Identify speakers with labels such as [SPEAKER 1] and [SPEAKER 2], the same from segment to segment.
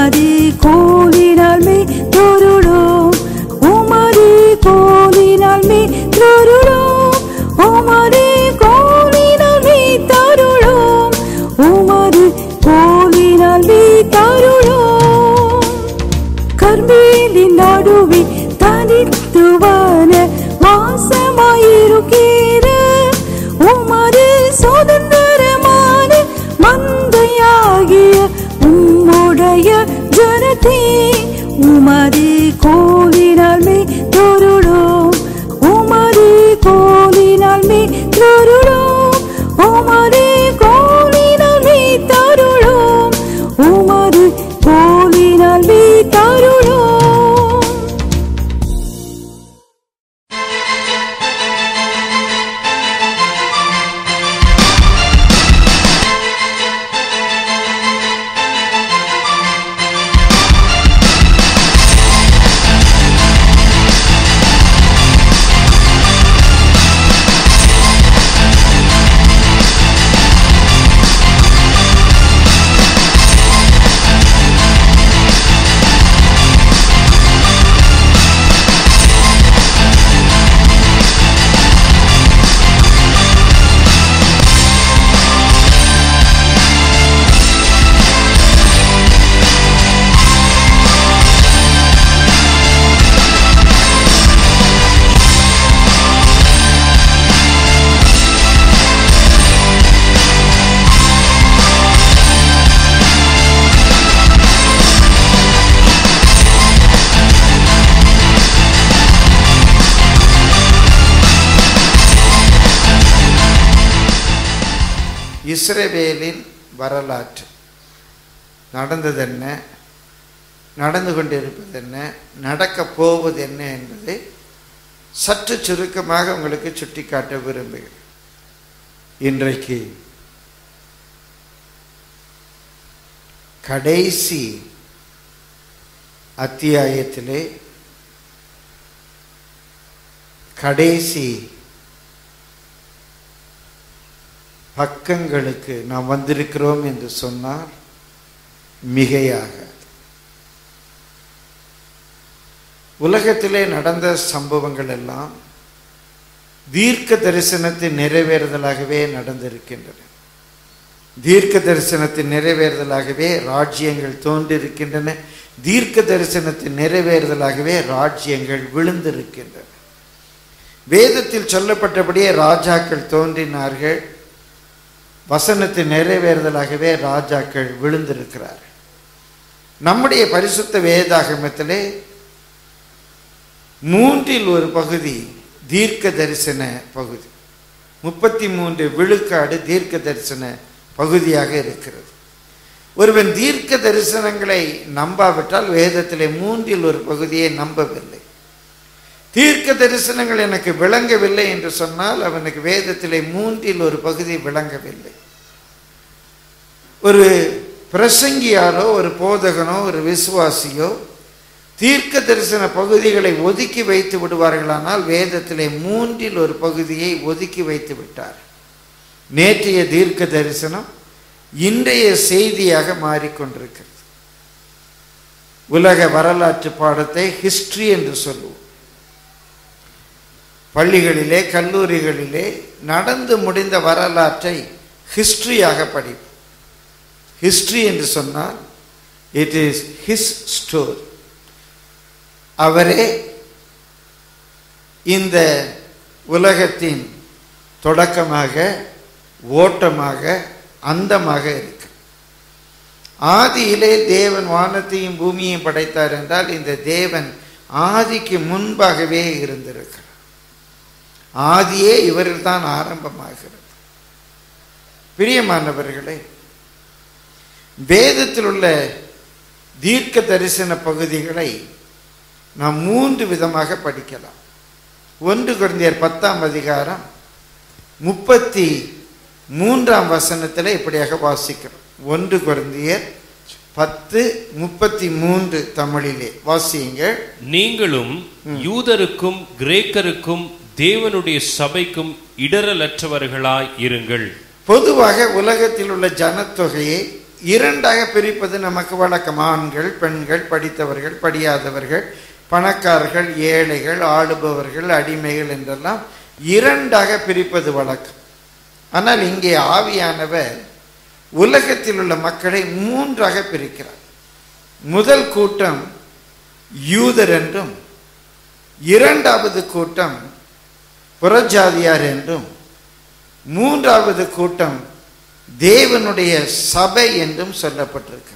[SPEAKER 1] உமது கோலினால் மே தொருளோம் உமது கோலினால் மே தொருளோம் உமது கோலினால் மே தருளோம் உமது கோலினால் மே தருளோம் கர்மேலின் நடுவே தனித்துவான வாசமாயிருக்கிற உமது சுதந்திரமான மந்தையாகிய உம்முடைய ஜனத்தே உமது கோலினால் மே தொருளோம் உமது கோலினால் மே தொருளோம் உமது கோலினால் மே தருளோம் உமது கோலினால் மே தருளோம்
[SPEAKER 2] இஸ்ரவேலின் வரலாற்று நடந்தது என்ன நடந்து கொண்டிருப்பது என்ன நடக்கப் போவது என்ன என்பதை சற்று சுருக்கமாக உங்களுக்கு சுட்டிக்காட்ட விரும்புகிறேன் இன்றைக்கு கடைசி அத்தியாயத்திலே கடைசி பக்கங்களுக்கு நாம் வந்திருக்கிறோம் என்று சொன்னால் மிகையாக உலகத்திலே நடந்த சம்பவங்கள் எல்லாம் தீர்க்க தரிசனத்தின் நிறைவேறுதலாகவே நடந்திருக்கின்றன தீர்க்க தரிசனத்தின் நிறைவேறுதலாகவே ராஜ்யங்கள் தோன்றிருக்கின்றன தீர்க்க தரிசனத்தின் நிறைவேறுதலாகவே ராஜ்யங்கள் விழுந்திருக்கின்றன வேதத்தில் சொல்லப்பட்டபடியே ராஜாக்கள் தோன்றினார்கள் வசனத்தின் நிறைவேறுதலாகவே ராஜாக்கள் விழுந்திருக்கிறார் நம்முடைய பரிசுத்த வேதாகமத்திலே மூன்றில் ஒரு பகுதி தீர்க்க தரிசன பகுதி முப்பத்தி மூன்று விழுக்காடு தீர்க்க தரிசன பகுதியாக இருக்கிறது ஒருவன் தீர்க்க தரிசனங்களை நம்பாவிட்டால் வேதத்திலே மூன்றில் ஒரு பகுதியை நம்பவில்லை தீர்க்க தரிசனங்கள் எனக்கு விளங்கவில்லை என்று சொன்னால் அவனுக்கு வேதத்திலே மூன்றில் ஒரு பகுதி விளங்கவில்லை ஒரு பிரசங்கியாரோ ஒரு போதகனோ ஒரு விசுவாசியோ தீர்க்க தரிசன பகுதிகளை ஒதுக்கி வைத்து விடுவார்களானால் வேதத்திலே மூன்றில் ஒரு பகுதியை ஒதுக்கி வைத்து விட்டார் நேற்றைய தீர்க்க தரிசனம் இன்றைய செய்தியாக மாறிக்கொண்டிருக்கிறது உலக வரலாற்று பாடத்தை ஹிஸ்டரி என்று சொல்லுவோம் பள்ளிகளிலே கல்லூரிகளிலே நடந்து முடிந்த வரலாற்றை ஹிஸ்டரியாக படிப்போம் ஹிஸ்டரி என்று சொன்னால் இட் இஸ் ஹிஸ் ஸ்டோரி அவரே இந்த உலகத்தின் தொடக்கமாக ஓட்டமாக அந்தமாக இருக்கு ஆதியிலே தேவன் வானத்தையும் பூமியையும் படைத்தார் என்றால் இந்த தேவன் ஆதிக்கு முன்பாகவே இருந்திருக்கிறார் ஆதியே இவரில் தான் ஆரம்பமாகிறது பிரியமானவர்களே வேதத்தில் உள்ள தீர்க்க தரிசன பகுதிகளை நாம் மூன்று விதமாக படிக்கலாம் ஒன்று குழந்தையர் பத்தாம் அதிகாரம் முப்பத்தி மூன்றாம் வசனத்தில் இப்படியாக வாசிக்கிறோம் ஒன்று குழந்தையர் பத்து முப்பத்தி மூன்று தமிழிலே வாசியுங்கள்
[SPEAKER 3] நீங்களும் யூதருக்கும் கிரேக்கருக்கும் தேவனுடைய சபைக்கும் இடரலற்றவர்களாய் இருங்கள்
[SPEAKER 2] பொதுவாக உலகத்தில் உள்ள ஜனத்தொகையை இரண்டாக பிரிப்பது நமக்கு வழக்கம் ஆண்கள் பெண்கள் படித்தவர்கள் படியாதவர்கள் பணக்காரர்கள் ஏழைகள் ஆளுபவர்கள் அடிமைகள் என்றெல்லாம் இரண்டாக பிரிப்பது வழக்கம் ஆனால் இங்கே ஆவியானவர் உலகத்தில் உள்ள மக்களை மூன்றாக பிரிக்கிறார் முதல் கூட்டம் யூதர் என்றும் இரண்டாவது கூட்டம் புறஜாதியார் என்றும் மூன்றாவது கூட்டம் தேவனுடைய சபை என்றும் சொல்லப்பட்டிருக்கிறது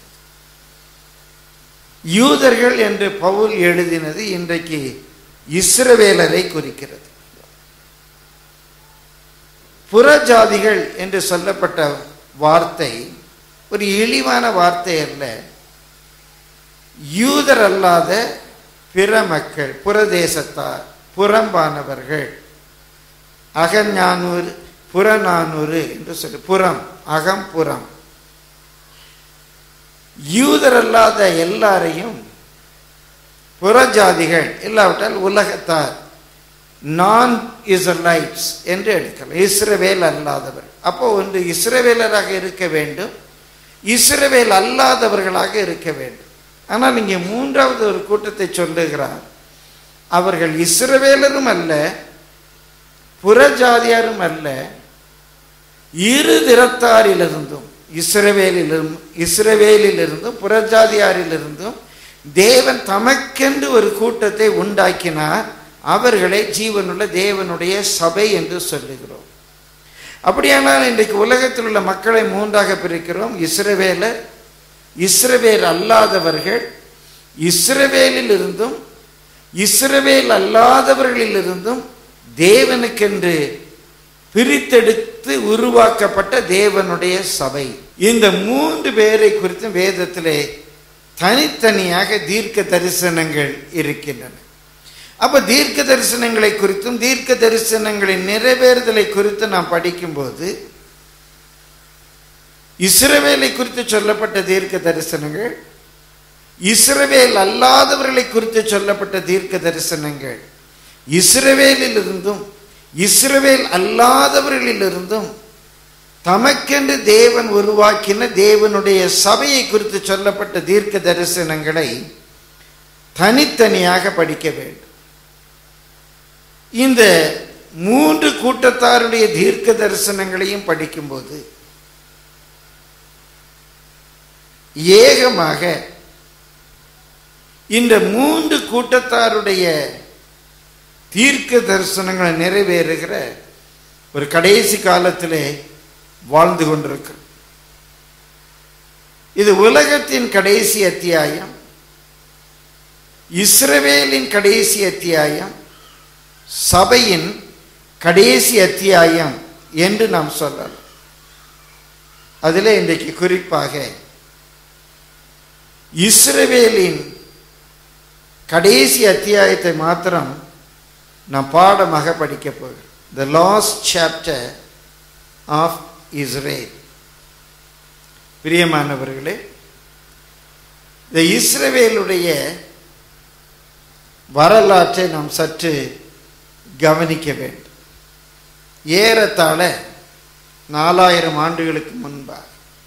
[SPEAKER 2] யூதர்கள் என்று பவுல் எழுதினது இன்றைக்கு இஸ்ரவேலரை குறிக்கிறது புறஜாதிகள் என்று சொல்லப்பட்ட வார்த்தை ஒரு இழிவான வார்த்தை அல்ல யூதர் அல்லாத பிற மக்கள் புறதேசத்தார் புறம்பானவர்கள் அகஞானூர் புறநானூறு என்று சொல்லி புறம் அகம் புறம் யூதர் அல்லாத எல்லாரையும் புறஜாதிகள் இல்லாவிட்டால் உலகத்தார் நான் இஸ்ரலைட்ஸ் என்று எடுக்கலாம் இஸ்ரவேல் அல்லாதவர் அப்போ ஒன்று இஸ்ரவேலராக இருக்க வேண்டும் இஸ்ரவேல் அல்லாதவர்களாக இருக்க வேண்டும் ஆனால் இங்கே மூன்றாவது ஒரு கூட்டத்தை சொல்லுகிறார் அவர்கள் இஸ்ரவேலரும் அல்ல புறஜாதியாரும் அல்ல இரு திறத்தாரிலிருந்தும் இஸ்ரவேலிலும் இஸ்ரவேலிலிருந்தும் புறஜாதியாரிலிருந்தும் தேவன் தமக்கென்று ஒரு கூட்டத்தை உண்டாக்கினார் அவர்களை ஜீவனுள்ள தேவனுடைய சபை என்று சொல்லுகிறோம் அப்படியானால் இன்றைக்கு உலகத்தில் உள்ள மக்களை மூன்றாக பிரிக்கிறோம் இஸ்ரவேலர் இஸ்ரவேல் அல்லாதவர்கள் இஸ்ரவேலில் இருந்தும் இஸ்ரவேல் அல்லாதவர்களிலிருந்தும் தேவனுக்கென்று பிரித்தெடுத்து உருவாக்கப்பட்ட தேவனுடைய சபை இந்த மூன்று பேரை குறித்து வேதத்திலே தனித்தனியாக தீர்க்க தரிசனங்கள் இருக்கின்றன அப்ப தீர்க்க தரிசனங்களை குறித்தும் தீர்க்க தரிசனங்களின் நிறைவேறுதலை குறித்து நாம் படிக்கும்போது இஸ்ரவேலை குறித்து சொல்லப்பட்ட தீர்க்க தரிசனங்கள் இஸ்ரவேல் அல்லாதவர்களை குறித்து சொல்லப்பட்ட தீர்க்க தரிசனங்கள் இஸ்ரவேலிலிருந்தும் இஸ்ரவேல் அல்லாதவர்களிலிருந்தும் தமக்கென்று தேவன் உருவாக்கின தேவனுடைய சபையை குறித்து சொல்லப்பட்ட தீர்க்க தரிசனங்களை தனித்தனியாக படிக்க வேண்டும் இந்த மூன்று கூட்டத்தாருடைய தீர்க்க தரிசனங்களையும் படிக்கும்போது ஏகமாக இந்த மூன்று கூட்டத்தாருடைய தீர்க்க தரிசனங்களை நிறைவேறுகிற ஒரு கடைசி காலத்திலே வாழ்ந்து கொண்டிருக்கிறோம் இது உலகத்தின் கடைசி அத்தியாயம் இஸ்ரவேலின் கடைசி அத்தியாயம் சபையின் கடைசி அத்தியாயம் என்று நாம் சொல்லலாம் அதில் இன்றைக்கு குறிப்பாக இஸ்ரவேலின் கடைசி அத்தியாயத்தை மாத்திரம் நாம் பாடமாக படிக்க போகிறோம் the last chapter of Israel பிரியமானவர்களே இந்த இஸ்ரவேலுடைய வரலாற்றை நாம் சற்று கவனிக்க வேண்டும் ஏறத்தாழ நாலாயிரம் ஆண்டுகளுக்கு முன்பாக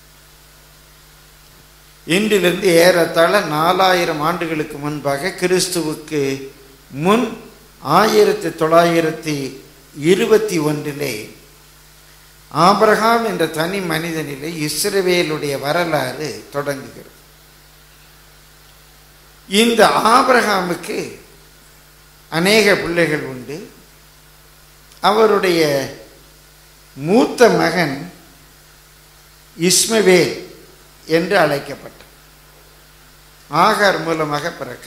[SPEAKER 2] இன்றிலிருந்து ஏறத்தாழ நாலாயிரம் ஆண்டுகளுக்கு முன்பாக கிறிஸ்துவுக்கு முன் ஆயிரத்தி தொள்ளாயிரத்தி இருபத்தி ஒன்றிலே ஆபிரகாம் என்ற தனி மனிதனிலே இஸ்ரவேலுடைய வரலாறு தொடங்குகிறது இந்த ஆபிரகாமுக்கு அநேக பிள்ளைகள் உண்டு அவருடைய மூத்த மகன் இஸ்மவேல் என்று அழைக்கப்பட்டார் ஆகார் மூலமாக பிறக்க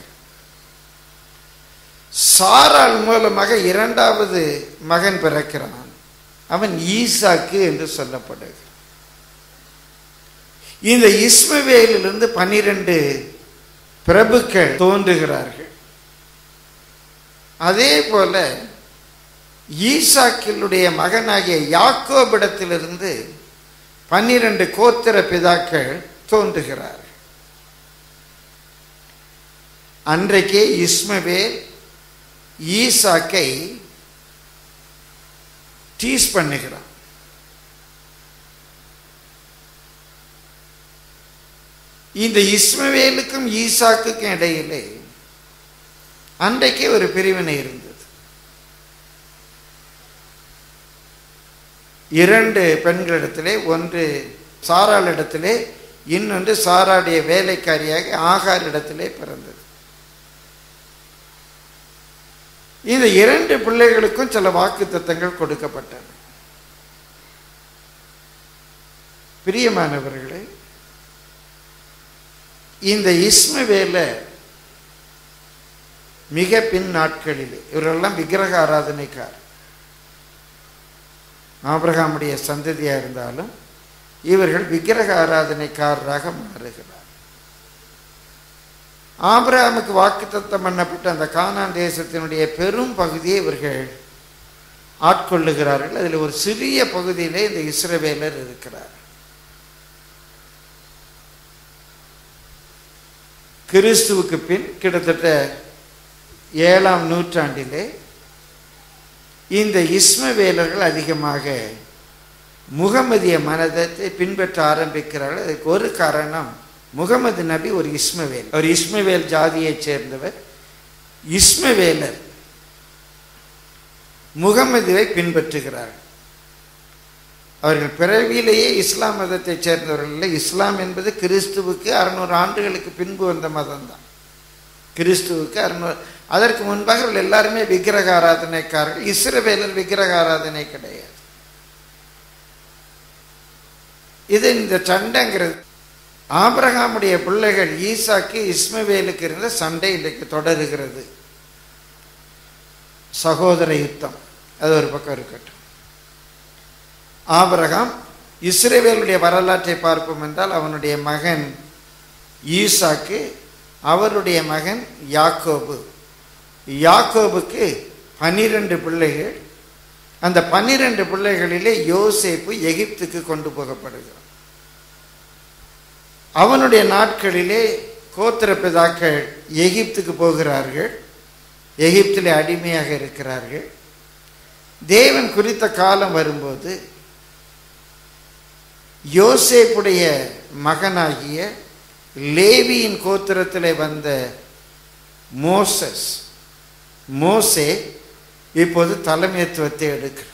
[SPEAKER 2] சாராள் மூலமாக இரண்டாவது மகன் பிறக்கிறான் அவன் ஈசாக்கு என்று சொல்லப்படுகிறான் இந்த இஸ்மவேலிலிருந்து பன்னிரண்டு பிரபுக்கள் தோன்றுகிறார்கள் அதே போல ஈசாக்கினுடைய மகனாகிய யாக்கோபிடத்திலிருந்து பன்னிரண்டு கோத்திர பிதாக்கள் தோன்றுகிறார்கள் அன்றைக்கே இஸ்மவேல் ஈசாக்கை டீஸ் பண்ணுகிறான் இந்த இஸ்மவேலுக்கும் ஈசாக்குக்கும் இடையிலே அன்றைக்கே ஒரு பிரிவினை இருந்தது இரண்டு பெண்களிடத்திலே ஒன்று சாராளிடத்திலே இன்னொன்று சாராடைய வேலைக்காரியாக ஆகாரிடத்திலே பிறந்தது இந்த இரண்டு பிள்ளைகளுக்கும் சில வாக்குத்தத்தங்கள் கொடுக்கப்பட்டன பிரியமானவர்களே இந்த இஸ்மவேல மிக பின் நாட்களில் இவரெல்லாம் விக்கிரக ஆராதனைக்கார் ஆபிரகாமுடைய சந்ததியா இருந்தாலும் இவர்கள் விக்கிரக ஆராதனைக்காரராக மாறுகிறார் ஆபிரகாமுக்கு வாக்குத்தத்தம் பண்ணப்பட்ட அந்த கானான் தேசத்தினுடைய பெரும் பகுதியை இவர்கள் ஆட்கொள்ளுகிறார்கள் அதில் ஒரு சிறிய பகுதியிலே இந்த இஸ்ரவேலர் இருக்கிறார் கிறிஸ்துவுக்கு பின் கிட்டத்தட்ட ஏழாம் நூற்றாண்டிலே இந்த இஸ்மவேலர்கள் அதிகமாக முகமதிய மனதத்தை பின்பற்ற ஆரம்பிக்கிறார்கள் அதுக்கு ஒரு காரணம் முகமது நபி ஒரு இஸ்மவேல் அவர் இஸ்மவேல் ஜாதியைச் சேர்ந்தவர் இஸ்மவேலர் முகமதுவை பின்பற்றுகிறார் அவர்கள் பிறவியிலேயே இஸ்லாம் மதத்தைச் சேர்ந்தவர்கள் இல்லை இஸ்லாம் என்பது கிறிஸ்துவுக்கு அறுநூறு ஆண்டுகளுக்கு பின்பு வந்த மதம் தான் கிறிஸ்துவுக்கு அறுநூறு அதற்கு முன்பாக அவர்கள் எல்லாருமே விக்கிரக ஆராதனைக்காரர்கள் இஸ்ரவேலர் விக்கிரக ஆராதனை கிடையாது இது இந்த சண்டைங்கிறது ஆபிரகாமுடைய பிள்ளைகள் ஈசாக்கு இஸ்மவேலுக்கு இருந்த சண்டை இன்றைக்கு தொடருகிறது சகோதர யுத்தம் அது ஒரு பக்கம் இருக்கட்டும் ஆபிரகாம் இஸ்ரேவேலுடைய வரலாற்றை பார்ப்போம் என்றால் அவனுடைய மகன் ஈசாக்கு அவருடைய மகன் யாக்கோபு யாக்கோபுக்கு பன்னிரண்டு பிள்ளைகள் அந்த பன்னிரண்டு பிள்ளைகளிலே யோசேப்பு எகிப்துக்கு கொண்டு போகப்படுகிறார் அவனுடைய நாட்களிலே கோத்திர பிதாக்கள் எகிப்துக்கு போகிறார்கள் எகிப்திலே அடிமையாக இருக்கிறார்கள் தேவன் குறித்த காலம் வரும்போது யோசேப்புடைய மகனாகிய லேவியின் கோத்திரத்திலே வந்த மோசஸ் மோசே இப்போது தலைமைத்துவத்தை எடுக்கிறார்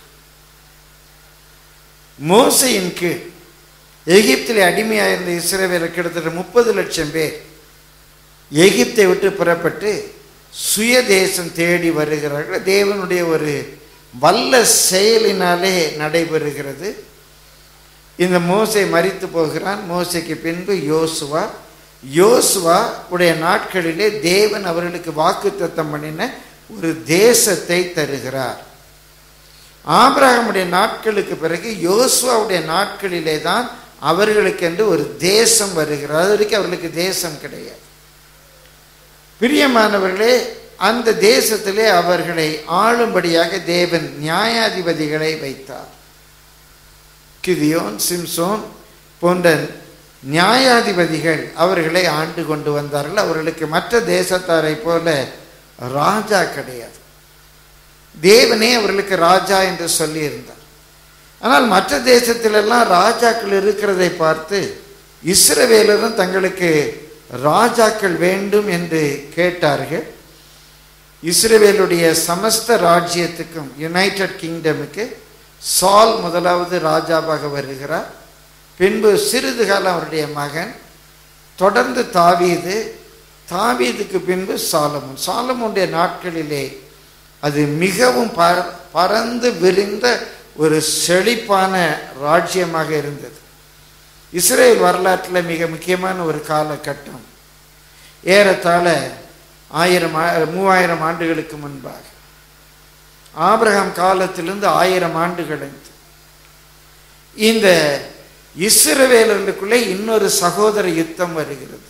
[SPEAKER 2] மோசையின் கீழ் எகிப்திலே அடிமையாக இருந்த இஸ்ரேவேலர் கிட்டத்தட்ட முப்பது லட்சம் பேர் எகிப்தை விட்டு புறப்பட்டு சுய தேசம் தேடி வருகிறார்கள் தேவனுடைய ஒரு வல்ல செயலினாலே நடைபெறுகிறது இந்த மோசை மறித்து போகிறான் மோசைக்கு பின்பு யோசுவா யோசுவா உடைய நாட்களிலே தேவன் அவர்களுக்கு வாக்குத்தத்தம் பண்ணின ஒரு தேசத்தை தருகிறார் ஆபிரகாமுடைய நாட்களுக்கு பிறகு யோசுவாவுடைய நாட்களிலே தான் அவர்களுக்கென்று ஒரு தேசம் வருகிறது அது வரைக்கும் அவர்களுக்கு தேசம் கிடையாது பிரியமானவர்களே அந்த தேசத்திலே அவர்களை ஆளும்படியாக தேவன் நியாயாதிபதிகளை வைத்தார் கிதியோன் சிம்சோன் போன்ற நியாயாதிபதிகள் அவர்களை ஆண்டு கொண்டு வந்தார்கள் அவர்களுக்கு மற்ற தேசத்தாரை போல ராஜா கிடையாது தேவனே அவர்களுக்கு ராஜா என்று சொல்லியிருந்தார் ஆனால் மற்ற தேசத்திலெல்லாம் ராஜாக்கள் இருக்கிறதை பார்த்து இஸ்ரவேலரும் தங்களுக்கு ராஜாக்கள் வேண்டும் என்று கேட்டார்கள் இஸ்ரவேலுடைய சமஸ்த ராஜ்யத்துக்கும் யுனைடெட் கிங்டமுக்கு சால் முதலாவது ராஜாவாக வருகிறார் பின்பு சிறிது காலம் அவருடைய மகன் தொடர்ந்து தாவீது தாவீதுக்கு பின்பு சாலமோன் சாலமோனுடைய நாட்களிலே அது மிகவும் பர பறந்து விரிந்த ஒரு செழிப்பான ராஜ்யமாக இருந்தது இஸ்ரேல் வரலாற்றில் மிக முக்கியமான ஒரு காலகட்டம் ஏறத்தாழ ஆயிரம் ஆ- மூவாயிரம் ஆண்டுகளுக்கு முன்பாக ஆபிரகாம் காலத்திலிருந்து ஆயிரம் ஆண்டுகள் இந்த இஸ்ரவேலர்களுக்குள்ளே இன்னொரு சகோதர யுத்தம் வருகிறது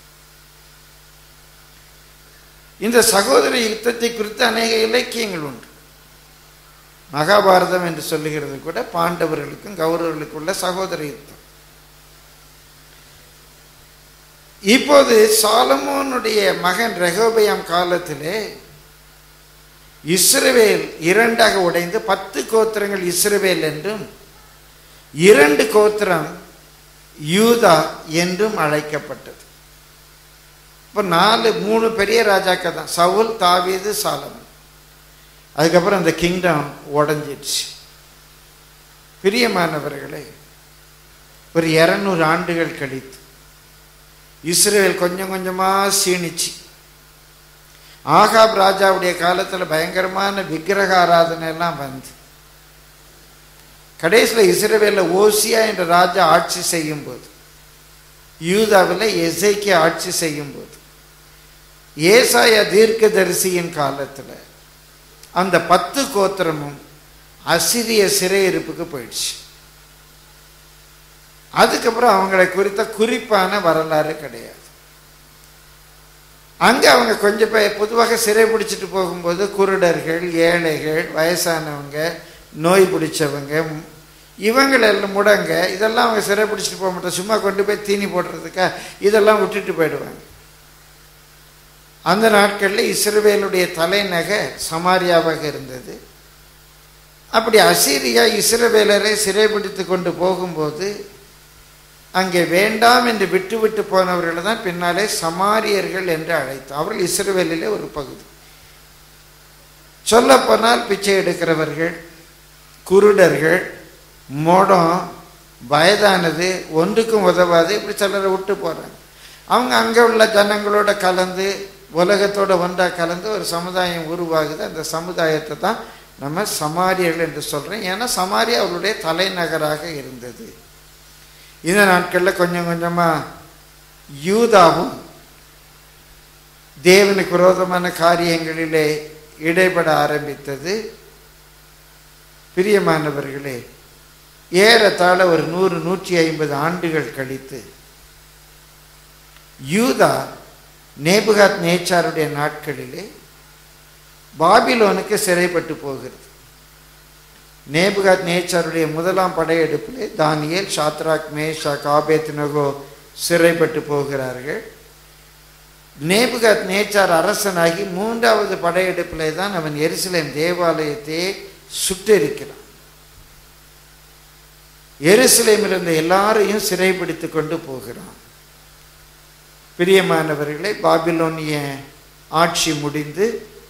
[SPEAKER 2] இந்த சகோதர யுத்தத்தை குறித்து அநேக இலக்கியங்கள் உண்டு மகாபாரதம் என்று சொல்லுகிறது கூட பாண்டவர்களுக்கும் கௌரவர்களுக்குள்ள சகோதர யுத்தம் இப்போது சாலமோனுடைய மகன் ரெகோபயாம் காலத்திலே இஸ்ரவேல் இரண்டாக உடைந்து பத்து கோத்திரங்கள் இஸ்ரவேல் என்றும் இரண்டு கோத்திரம் யூதா என்றும் அழைக்கப்பட்டது இப்போ நாலு மூணு பெரிய ராஜாக்கள் தான் சவுல் தாவீது சாலமன் அதுக்கப்புறம் அந்த கிங்டம் உடஞ்சிடுச்சு பிரியமானவர்களே ஒரு இரநூறு ஆண்டுகள் கழித்து இஸ்ரேல் கொஞ்சம் கொஞ்சமாக சீணிச்சு ஆகாப் ராஜாவுடைய காலத்தில் பயங்கரமான விக்கிரக ஆராதனை எல்லாம் வந்து கடைசியில் இஸ்ரேவேலில் ஓசியா என்ற ராஜா ஆட்சி செய்யும்போது யூதாவில் எசைக்கு ஆட்சி செய்யும்போது ஏசாயா தீர்க்கதரிசியின் காலத்தில் அந்த பத்து கோத்திரமும் அசிரிய சிறையிருப்புக்கு போயிடுச்சு அதுக்கப்புறம் அவங்களை குறித்த குறிப்பான வரலாறு கிடையாது அங்கே அவங்க கொஞ்சம் பேர் பொதுவாக சிறை பிடிச்சிட்டு போகும்போது குருடர்கள் ஏழைகள் வயசானவங்க நோய் பிடிச்சவங்க இவங்களெல்லாம் முடங்க இதெல்லாம் அவங்க சிறை பிடிச்சிட்டு போக மாட்டோம் சும்மா கொண்டு போய் தீனி போடுறதுக்கா இதெல்லாம் விட்டுட்டு போயிடுவாங்க அந்த நாட்களில் இஸ்ரவேலுடைய தலைநகர் சமாரியாவாக இருந்தது அப்படி அசீரியா இஸ்ரவேலரை சிறைபிடித்து கொண்டு போகும்போது அங்கே வேண்டாம் என்று விட்டு விட்டு போனவர்களை தான் பின்னாலே சமாரியர்கள் என்று அழைத்தோம் அவர்கள் இஸ்ரவேலிலே ஒரு பகுதி சொல்லப்போனால் பிச்சை எடுக்கிறவர்கள் குருடர்கள் மோடம் வயதானது ஒன்றுக்கும் உதவாது இப்படி சிலரை விட்டு போகிறாங்க அவங்க அங்கே உள்ள ஜனங்களோட கலந்து உலகத்தோட ஒன்றாக கலந்து ஒரு சமுதாயம் உருவாகுது அந்த சமுதாயத்தை தான் நம்ம சமாரியர்கள் என்று சொல்கிறோம் ஏன்னா சமாரியா அவருடைய தலைநகராக இருந்தது இந்த நாட்களில் கொஞ்சம் கொஞ்சமாக யூதாவும் தேவனுக்கு விரோதமான காரியங்களிலே இடைபட ஆரம்பித்தது பிரியமானவர்களே ஏறத்தாழ ஒரு நூறு நூற்றி ஐம்பது ஆண்டுகள் கழித்து யூதா நேபுகாத் நேச்சாருடைய நாட்களிலே பாபிலோனுக்கு சிறைப்பட்டு போகிறது நேபுகாத் நேச்சாருடைய முதலாம் படையெடுப்பிலே தானியேல் ஷாத்ராக் மேஷா காபேத் நகோ சிறைப்பட்டு போகிறார்கள் நேபுகாத் நேச்சார் அரசனாகி மூன்றாவது படையெடுப்பிலே தான் அவன் எருசலேம் தேவாலயத்தை சுட்டெரிக்கிறான் எருசலேமில் இருந்த எல்லாரையும் சிறைப்பிடித்து கொண்டு போகிறான் பிரியமானவர்களே பாபிலோனிய ஆட்சி முடிந்து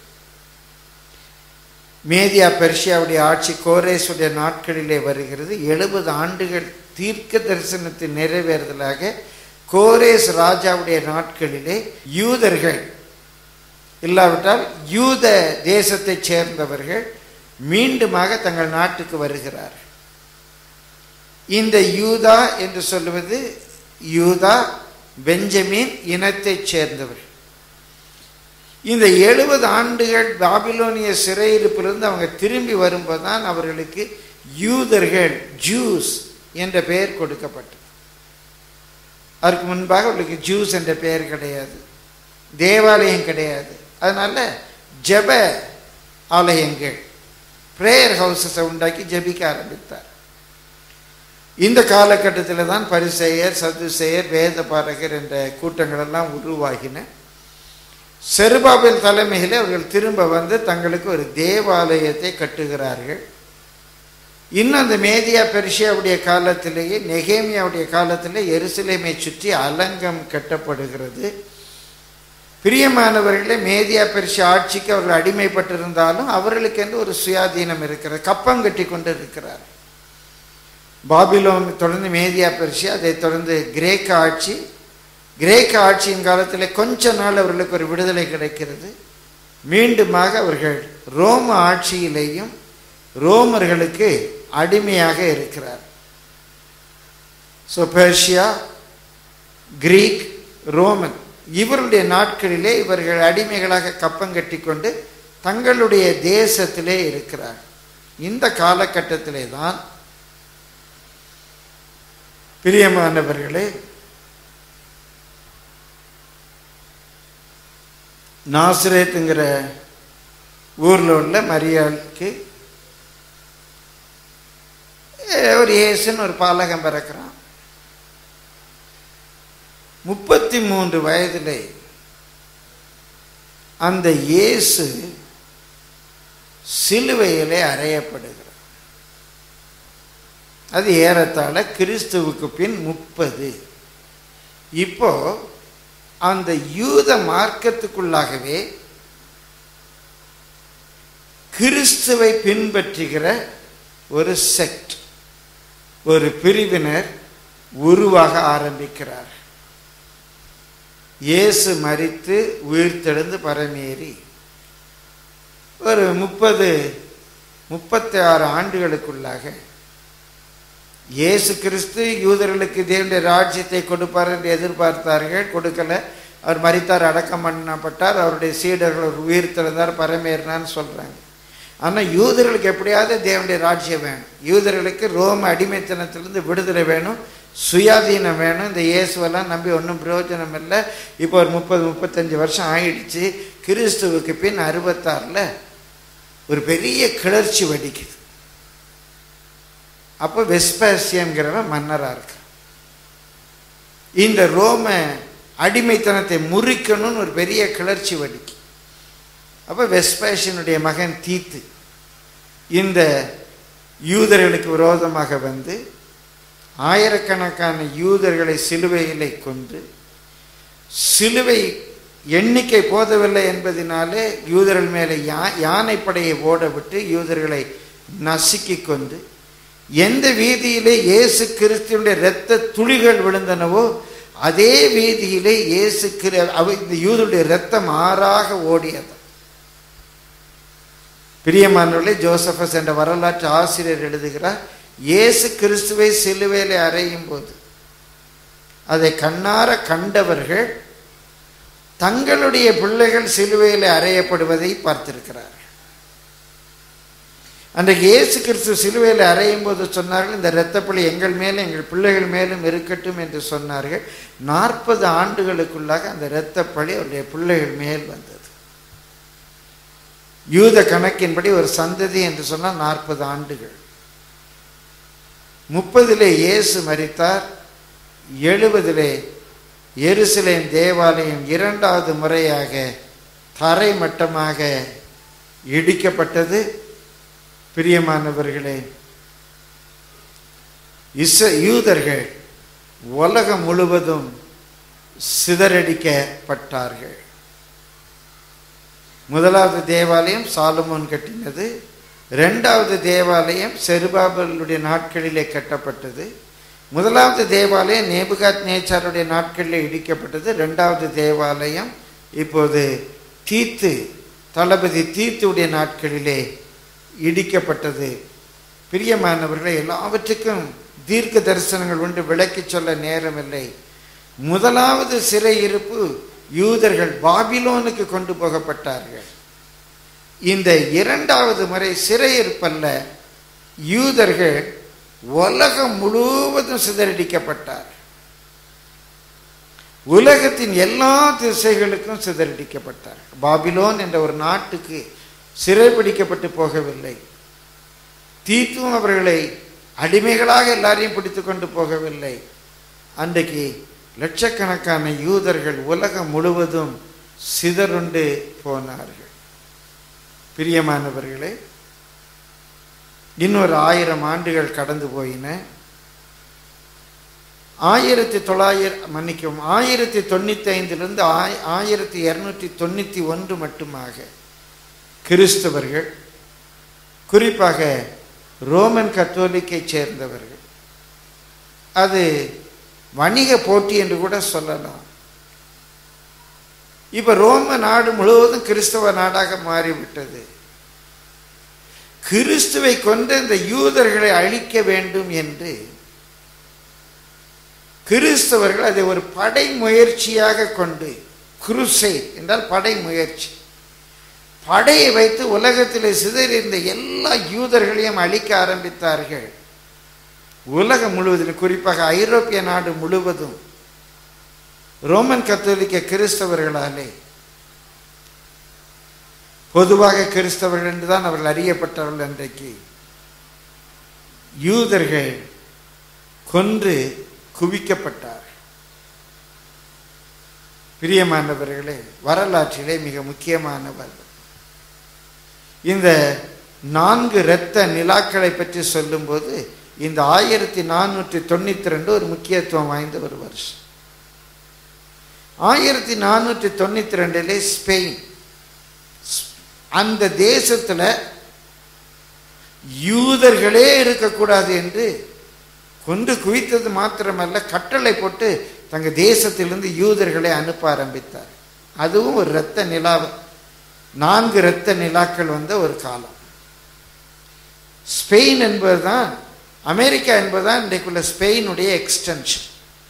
[SPEAKER 2] மேதியா பெர்ஷியாவுடைய ஆட்சி கோரேசுடைய நாட்களிலே வருகிறது எழுபது ஆண்டுகள் தீர்க்க தரிசனத்தின் நிறைவேறுதலாக கோரேஸ் ராஜாவுடைய நாட்களிலே யூதர்கள் இல்லாவிட்டால் யூத தேசத்தைச் சேர்ந்தவர்கள் மீண்டுமாக தங்கள் நாட்டுக்கு வருகிறார்கள் இந்த யூதா என்று சொல்லுவது யூதா பெஞ்சமின் இனத்தைச் சேர்ந்தவர் இந்த எழுபது ஆண்டுகள் பாபிலோனிய சிறையிருப்பிலிருந்து அவங்க திரும்பி வரும்போது தான் அவர்களுக்கு யூதர்கள் ஜூஸ் என்ற பெயர் கொடுக்கப்பட்டது அதற்கு முன்பாக அவர்களுக்கு ஜூஸ் என்ற பெயர் கிடையாது தேவாலயம் கிடையாது அதனால ஜெப ஆலயங்கள் ப்ரேயர் ஹவுசஸை உண்டாக்கி ஜெபிக்க ஆரம்பித்தார் இந்த காலகட்டத்தில் தான் பரிசெயர் சதுசெயர் வேத பாரகர் என்ற கூட்டங்கள் எல்லாம் உருவாகின செருபாபில் தலைமையில் அவர்கள் திரும்ப வந்து தங்களுக்கு ஒரு தேவாலயத்தை கட்டுகிறார்கள் இன்னும் அந்த மேதியா பெர்ஷியாவுடைய காலத்திலேயே நெகேமியாவுடைய காலத்தில் எருசலேமை சுற்றி அலங்கம் கட்டப்படுகிறது பிரியமானவர்களே மேதியா பெர்ஷியா ஆட்சிக்கு அவர்கள் அடிமைப்பட்டிருந்தாலும் அவர்களுக்கென்று ஒரு சுயாதீனம் இருக்கிறது கப்பம் கட்டி கொண்டு இருக்கிறார் பாபிலோன் தொடர்ந்து மேதியா பெர்ஷியா அதை தொடர்ந்து கிரேக்க ஆட்சி கிரேக்க ஆட்சியின் காலத்தில் கொஞ்ச நாள் அவர்களுக்கு ஒரு விடுதலை கிடைக்கிறது மீண்டுமாக அவர்கள் ரோம ஆட்சியிலேயும் ரோமர்களுக்கு அடிமையாக இருக்கிறார் ஸோ பெர்ஷியா கிரீக் ரோமன் இவருடைய நாட்களிலே இவர்கள் அடிமைகளாக கப்பங்கட்டி கொண்டு தங்களுடைய தேசத்திலே இருக்கிறார் இந்த காலகட்டத்திலே தான் பிரியமானவர்களே நாசிரேத்துங்கிற ஊரில் உள்ள மரியாளுக்கு ஒரு இயேசுன்னு ஒரு பாலகம் பிறக்கிறான் முப்பத்தி மூன்று வயதிலே அந்த இயேசு சிலுவையிலே அறையப்படுகிறார் அது ஏறத்தாழ கிறிஸ்துவுக்கு பின் முப்பது இப்போ அந்த யூத மார்க்கத்துக்குள்ளாகவே கிறிஸ்துவை பின்பற்றுகிற ஒரு செக்ட் ஒரு பிரிவினர் உருவாக ஆரம்பிக்கிறார் இயேசு மரித்து உயிர்த்தெழுந்து பரமேறி ஒரு முப்பது முப்பத்தி ஆறு ஆண்டுகளுக்குள்ளாக இயேசு கிறிஸ்து யூதர்களுக்கு தேவனுடைய ராஜ்யத்தை கொடுப்பார் என்று எதிர்பார்த்தார்கள் கொடுக்கல அவர் மரித்தார் அடக்கம் பண்ணப்பட்டார் அவருடைய சீடர்கள் ஒரு உயிர் திறந்தார் பரமேறினான்னு சொல்றாங்க ஆனால் யூதர்களுக்கு எப்படியாவது தேவனுடைய ராஜ்யம் வேணும் யூதர்களுக்கு ரோம அடிமைத்தனத்திலிருந்து விடுதலை வேணும் சுயாதீனம் வேணும் இந்த இயேசுவெல்லாம் நம்பி ஒன்றும் பிரயோஜனம் இல்லை இப்போ ஒரு முப்பது முப்பத்தஞ்சு வருஷம் ஆயிடுச்சு கிறிஸ்துவுக்கு பின் அறுபத்தாறில் ஒரு பெரிய கிளர்ச்சி வெடிக்குது அப்போ வெஸ்பாசியன்கிறவன் மன்னராக இருக்கான் இந்த ரோம அடிமைத்தனத்தை முறிக்கணும்னு ஒரு பெரிய கிளர்ச்சி வெடிக்கு அப்போ வெஸ்பாசியனுடைய மகன் தீத்து இந்த யூதர்களுக்கு விரோதமாக வந்து ஆயிரக்கணக்கான யூதர்களை சிலுவையிலே கொண்டு சிலுவை எண்ணிக்கை போதவில்லை என்பதினாலே யூதர்கள் மேலே யா யானைப்படையை ஓட விட்டு யூதர்களை நசுக்கி கொண்டு எந்த வீதியிலே இயேசு கிறிஸ்துவனுடைய இரத்த துளிகள் விழுந்தனவோ அதே வீதியிலே இயேசு கிரு அவ இந்த யூதருடைய இரத்தம் ஆறாக ஓடியது பிரியமானவர்களே ஜோசபஸ் என்ற வரலாற்று ஆசிரியர் எழுதுகிறார் இயேசு கிறிஸ்துவை சிலுவையிலே அறையும் போது அதை கண்ணார கண்டவர்கள் தங்களுடைய பிள்ளைகள் சிலுவையில் அறையப்படுவதை பார்த்திருக்கிறார்கள் அன்றைக்கு இயேசு கிறிஸ்து சிலுவையில் அறையும் போது சொன்னார்கள் இந்த இரத்தப்பழி எங்கள் மேலும் எங்கள் பிள்ளைகள் மேலும் இருக்கட்டும் என்று சொன்னார்கள் நாற்பது ஆண்டுகளுக்குள்ளாக அந்த இரத்தப்பழி அவருடைய பிள்ளைகள் மேல் வந்தது யூத கணக்கின்படி ஒரு சந்ததி என்று சொன்னால் நாற்பது ஆண்டுகள் முப்பதிலே இயேசு மரித்தார் எழுபதிலே எருசலேம் தேவாலயம் இரண்டாவது முறையாக தரை மட்டமாக இடிக்கப்பட்டது பிரியமானவர்களே இச யூதர்கள் உலகம் முழுவதும் சிதறடிக்கப்பட்டார்கள் முதலாவது தேவாலயம் சாலமோன் கட்டினது ரெண்டாவது தேவாலயம் செருபாபலுடைய நாட்களிலே கட்டப்பட்டது முதலாவது தேவாலயம் நேபுகாத் நேச்சாருடைய நாட்களில் இடிக்கப்பட்டது ரெண்டாவது தேவாலயம் இப்போது தீத்து தளபதி தீத்துடைய நாட்களிலே இடிக்கப்பட்டது பிரியமானவர்களே எல்லாவற்றுக்கும் தீர்க்க தரிசனங்கள் உண்டு விளக்கிச் சொல்ல நேரமில்லை முதலாவது சிறை இருப்பு யூதர்கள் பாபிலோனுக்கு கொண்டு போகப்பட்டார்கள் இந்த இரண்டாவது முறை சிறையிருப்பல்ல யூதர்கள் உலகம் முழுவதும் சிதறடிக்கப்பட்டார் உலகத்தின் எல்லா திசைகளுக்கும் சிதறடிக்கப்பட்டார் பாபிலோன் என்ற ஒரு நாட்டுக்கு சிறைபிடிக்கப்பட்டு போகவில்லை தீத்தும் அவர்களை அடிமைகளாக எல்லாரையும் பிடித்து கொண்டு போகவில்லை அன்றைக்கு லட்சக்கணக்கான யூதர்கள் உலகம் முழுவதும் சிதறுண்டு போனார்கள் பிரியமானவர்களே இன்னொரு ஆயிரம் ஆண்டுகள் கடந்து போயின ஆயிரத்தி தொள்ளாயிரம் மன்னிக்கும் ஆயிரத்தி தொண்ணூற்றி ஐந்திலிருந்து ஆய் ஆயிரத்தி இரநூற்றி தொண்ணூற்றி ஒன்று மட்டுமாக கிறிஸ்தவர்கள் குறிப்பாக ரோமன் கத்தோலிக்கை சேர்ந்தவர்கள் அது வணிக போட்டி என்று கூட சொல்லலாம் இப்ப ரோம நாடு முழுவதும் கிறிஸ்தவ நாடாக மாறிவிட்டது கிறிஸ்துவை கொண்டு இந்த யூதர்களை அழிக்க வேண்டும் என்று கிறிஸ்தவர்கள் அதை ஒரு படை முயற்சியாக கொண்டு குருசை என்றால் படை முயற்சி படையை வைத்து உலகத்தில் சிதறியிருந்த எல்லா யூதர்களையும் அழிக்க ஆரம்பித்தார்கள் உலகம் முழுவதிலும் குறிப்பாக ஐரோப்பிய நாடு முழுவதும் ரோமன் கத்தோலிக்க கிறிஸ்தவர்களாலே பொதுவாக கிறிஸ்தவர்கள் என்றுதான் அவர்கள் அறியப்பட்டவர்கள் அன்றைக்கு யூதர்கள் கொன்று குவிக்கப்பட்டார் பிரியமானவர்களே வரலாற்றிலே மிக முக்கியமானவர் இந்த நான்கு இரத்த நிலாக்களை பற்றி சொல்லும்போது இந்த ஆயிரத்தி நானூற்றி தொண்ணூற்றி ரெண்டு ஒரு முக்கியத்துவம் வாய்ந்த ஒரு வருஷம் ஆயிரத்தி நானூற்றி தொண்ணூற்றி ரெண்டிலே ஸ்பெயின் அந்த தேசத்தில் யூதர்களே இருக்கக்கூடாது என்று கொண்டு குவித்தது மாத்திரமல்ல கட்டளை போட்டு தங்கள் தேசத்திலிருந்து யூதர்களை அனுப்ப ஆரம்பித்தார் அதுவும் ஒரு இரத்த நிலா நான்கு இரத்த நிலாக்கள் வந்த ஒரு காலம் ஸ்பெயின் என்பதுதான் அமெரிக்கா என்பதுதான் இன்றைக்குள்ள ஸ்பெயினுடைய எக்ஸ்டென்ஷன்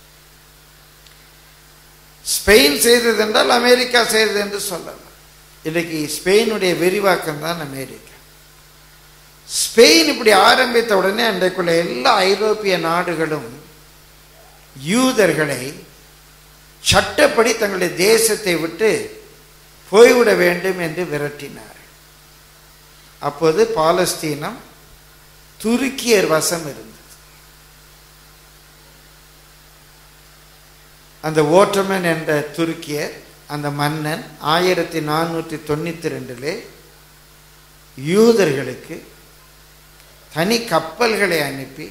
[SPEAKER 2] ஸ்பெயின் செய்தது என்றால் அமெரிக்கா செய்தது என்று சொல்லலாம் இன்னைக்கு ஸ்பெயினுடைய விரிவாக்கம் தான் அமெரிக்கா ஸ்பெயின் இப்படி ஆரம்பித்த உடனே அன்றைக்குள்ள எல்லா ஐரோப்பிய நாடுகளும் யூதர்களை சட்டப்படி தங்களுடைய தேசத்தை விட்டு போய்விட வேண்டும் என்று விரட்டினார் அப்போது பாலஸ்தீனம் துருக்கியர் வசம் இருந்தது அந்த ஓட்டமன் என்ற துருக்கியர் அந்த மன்னன் ஆயிரத்தி நானூற்றி தொண்ணூற்றி ரெண்டிலே யூதர்களுக்கு தனி கப்பல்களை அனுப்பி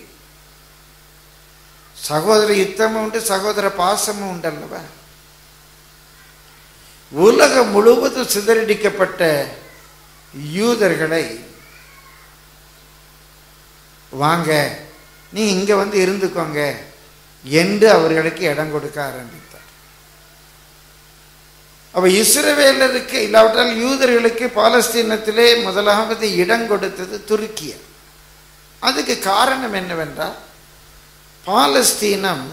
[SPEAKER 2] சகோதர யுத்தமும் உண்டு சகோதர பாசமும் உண்டல்லவா உலகம் முழுவதும் சிதறடிக்கப்பட்ட யூதர்களை வாங்க நீ இங்க வந்து இருந்துக்கோங்க என்று அவர்களுக்கு இடம் கொடுக்க ஆரம்பித்தார் அப்ப இஸ்ரவேலருக்கு இல்லாவிட்டால் யூதர்களுக்கு பாலஸ்தீனத்திலே முதலாவது இடம் கொடுத்தது துருக்கிய அதுக்கு காரணம் என்னவென்றால் பாலஸ்தீனம்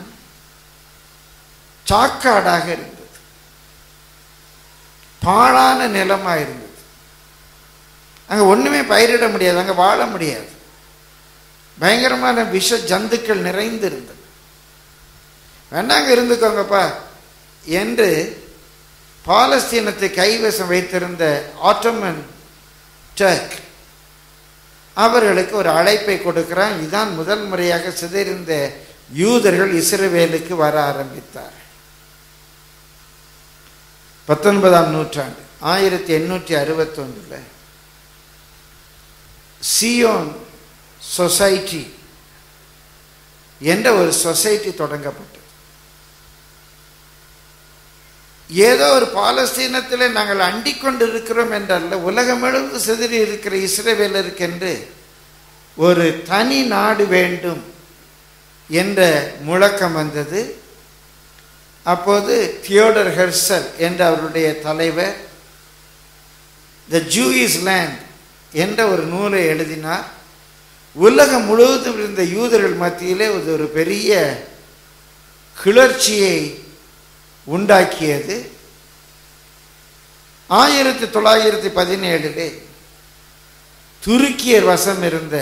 [SPEAKER 2] சாக்காடாக இருந்தது பாழான நிலமா இருந்தது அங்க ஒண்ணுமே பயிரிட முடியாது அங்க வாழ முடியாது பயங்கரமான விஷ ஜந்துக்கள் நிறைந்து இருந்தது வேண்டாங்க இருந்துக்கோங்கப்பா என்று பாலஸ்தீனத்தை கைவசம் வைத்திருந்த ஆட்டோமன் டர்க் அவர்களுக்கு ஒரு அழைப்பை கொடுக்கிறான் இதுதான் முதல் முறையாக சிதைந்த யூதர்கள் இஸ்ரவேலுக்கு வர ஆரம்பித்தார் பத்தொன்பதாம் நூற்றாண்டு ஆயிரத்தி எண்ணூற்றி அறுபத்தொன்றில் சியோன் சொசைட்டி என்ற ஒரு சொசைட்டி தொடங்கப்பட்டது ஏதோ ஒரு பாலஸ்தீனத்தில் நாங்கள் அண்டிக் கொண்டு இருக்கிறோம் என்றல்ல உலகம் முழுவதும் சிதறி இருக்கிற இஸ்ரேவேலருக்கென்று ஒரு தனி நாடு வேண்டும் என்ற முழக்கம் வந்தது அப்போது தியோடர் ஹெர்சல் என்ற அவருடைய தலைவர் த ஜூயிஸ் லேண்ட் என்ற ஒரு நூலை எழுதினார் உலகம் முழுவதும் இருந்த யூதர்கள் மத்தியிலே இது ஒரு பெரிய கிளர்ச்சியை உண்டாக்கியது ஆயிரத்தி தொள்ளாயிரத்தி பதினேழிலே துருக்கியர் வசம் இருந்த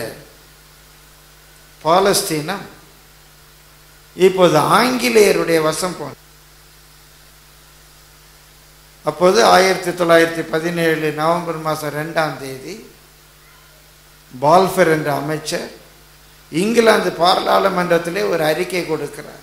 [SPEAKER 2] பாலஸ்தீனம் இப்போது ஆங்கிலேயருடைய வசம் போன அப்போது ஆயிரத்தி தொள்ளாயிரத்தி பதினேழு நவம்பர் மாதம் ரெண்டாம் தேதி பால்ஃபர் என்ற அமைச்சர் இங்கிலாந்து பாராளுமன்றத்திலே ஒரு அறிக்கை கொடுக்கிறார்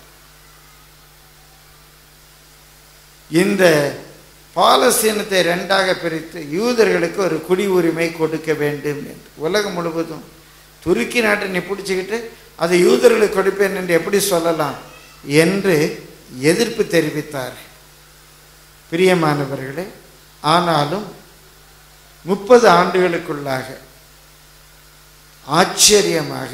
[SPEAKER 2] இந்த பாலஸ்தீனத்தை ரெண்டாக பிரித்து யூதர்களுக்கு ஒரு குடி உரிமை கொடுக்க வேண்டும் என்று உலகம் முழுவதும் துருக்கி நாட்டை நீ பிடிச்சிக்கிட்டு அதை யூதர்களுக்கு கொடுப்பேன் என்று எப்படி சொல்லலாம் என்று எதிர்ப்பு தெரிவித்தார் பிரியமானவர்களே ஆனாலும் முப்பது ஆண்டுகளுக்குள்ளாக ஆச்சரியமாக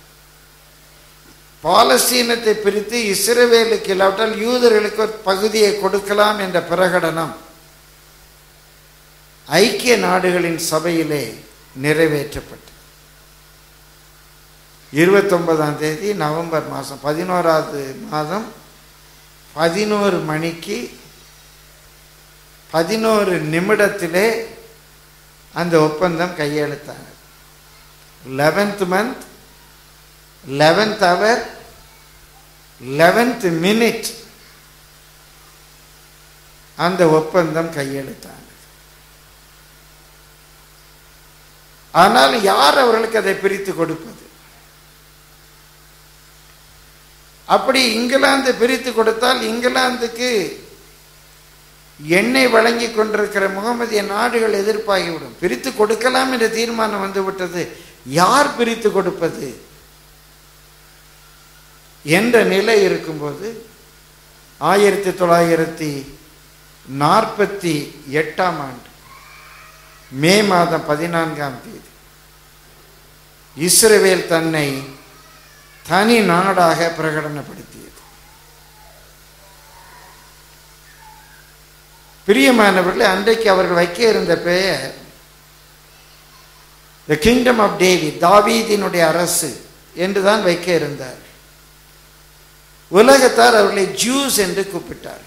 [SPEAKER 2] பாலஸ்தீனத்தை பிரித்து இஸ்ரவேலுக்கு இல்லாவிட்டால் யூதர்களுக்கு ஒரு பகுதியை கொடுக்கலாம் என்ற பிரகடனம் ஐக்கிய நாடுகளின் சபையிலே நிறைவேற்றப்பட்டது இருபத்தொன்பதாம் தேதி நவம்பர் மாதம் பதினோராவது மாதம் பதினோரு மணிக்கு பதினோரு நிமிடத்திலே அந்த ஒப்பந்தம் கையெழுத்தானது லெவன்த் மந்த் லெவன்த் அவர் லெவன்த் மினிட் அந்த ஒப்பந்தம் கையெழுத்தானது ஆனால் யார் அவர்களுக்கு அதை பிரித்து கொடுப்பது அப்படி இங்கிலாந்து பிரித்து கொடுத்தால் இங்கிலாந்துக்கு எண்ணெய் வழங்கி கொண்டிருக்கிற முகமதிய நாடுகள் எதிர்ப்பாகிவிடும் பிரித்து கொடுக்கலாம் என்ற தீர்மானம் வந்துவிட்டது யார் பிரித்து கொடுப்பது என்ற நிலை இருக்கும்போது ஆயிரத்தி தொள்ளாயிரத்தி நாற்பத்தி எட்டாம் ஆண்டு மே மாதம் பதினான்காம் தேதி இஸ்ரவேல் தன்னை தனி நாடாக பிரகடனப்படுத்தியது பிரியமானவர்களே அன்றைக்கு அவர்கள் வைக்க இருந்த பெயர் த கிங்டம் ஆஃப் டேவிட் தாவீதினுடைய அரசு என்றுதான் வைக்க இருந்தார் உலகத்தார் அவர்களை ஜூஸ் என்று கூப்பிட்டார்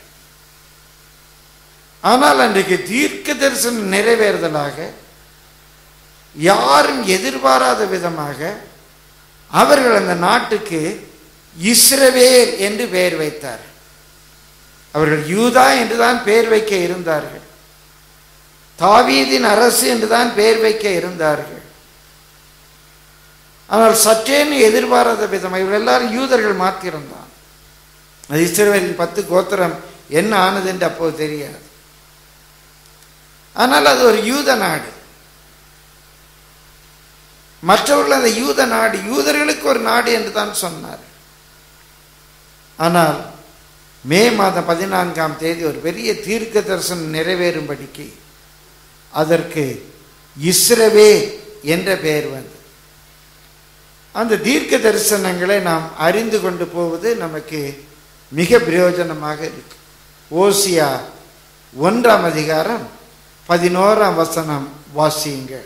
[SPEAKER 2] ஆனால் அன்றைக்கு தீர்க்க தரிசனம் நிறைவேறுதலாக யாரும் எதிர்பாராத விதமாக அவர்கள் அந்த நாட்டுக்கு இஸ்ரவேல் என்று பெயர் வைத்தார் அவர்கள் யூதா என்றுதான் பெயர் வைக்க இருந்தார்கள் தாவீதின் அரசு என்றுதான் பெயர் வைக்க இருந்தார்கள் ஆனால் சற்றேன்னு எதிர்பாராத விதமாக இவர்கள் எல்லாரும் யூதர்கள் மாத்திரம்தான் அது இஸ்ரவேலின் பத்து கோத்திரம் என்ன ஆனது என்று அப்போது தெரியாது ஆனால் அது ஒரு யூத நாடு மற்றவர்கள் அந்த யூத நாடு யூதர்களுக்கு ஒரு நாடு என்று தான் சொன்னார் ஆனால் மே மாதம் பதினான்காம் தேதி ஒரு பெரிய தீர்க்க தரிசனம் நிறைவேறும்படிக்கு அதற்கு இஸ்ரவே என்ற பெயர் வந்து அந்த தீர்க்க தரிசனங்களை நாம் அறிந்து கொண்டு போவது நமக்கு மிக பிரயோஜனமாக இருக்கு ஓசியா ஒன்றாம் அதிகாரம் பதினோராம் வசனம் வாசியுங்கள்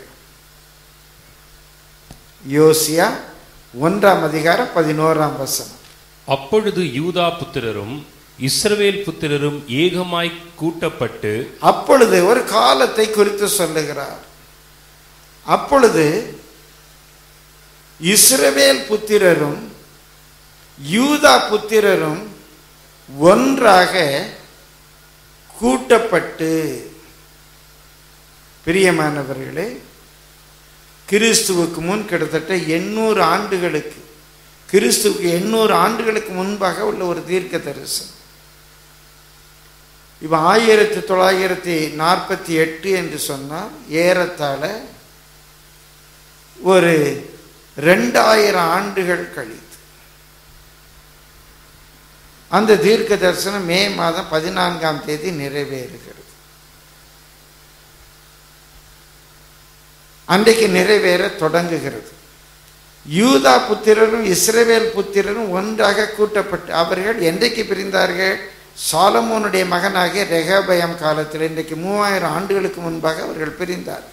[SPEAKER 2] யோசியா ஒன்றாம் அதிகாரம் பதினோராம் வசனம்
[SPEAKER 3] அப்பொழுது யூதா புத்திரரும் இஸ்ரவேல் புத்திரரும் ஏகமாய் கூட்டப்பட்டு
[SPEAKER 2] அப்பொழுது ஒரு காலத்தை குறித்து சொல்லுகிறார் அப்பொழுது இஸ்ரவேல் புத்திரரும் யூதா புத்திரரும் ஒன்றாக கூட்டப்பட்டு பிரியமானவர்களே கிறிஸ்துவுக்கு முன் கிட்டத்தட்ட எண்ணூறு ஆண்டுகளுக்கு கிறிஸ்துவுக்கு எண்ணூறு ஆண்டுகளுக்கு முன்பாக உள்ள ஒரு தீர்க்க தரிசனம் இப்போ ஆயிரத்தி தொள்ளாயிரத்தி நாற்பத்தி எட்டு என்று சொன்னால் ஏறத்தாழ ஒரு ரெண்டாயிரம் ஆண்டுகள் கழித்து அந்த தீர்க்க தரிசனம் மே மாதம் பதினான்காம் தேதி நிறைவேறுகிறது அன்றைக்கு நிறைவேற தொடங்குகிறது யூதா புத்திரரும் இஸ்ரவேல் புத்திரரும் ஒன்றாக கூட்டப்பட்டு அவர்கள் என்றைக்கு பிரிந்தார்கள் சாலமோனுடைய மகனாகிய ரெகபயம் காலத்தில் இன்றைக்கு மூவாயிரம் ஆண்டுகளுக்கு முன்பாக அவர்கள் பிரிந்தார்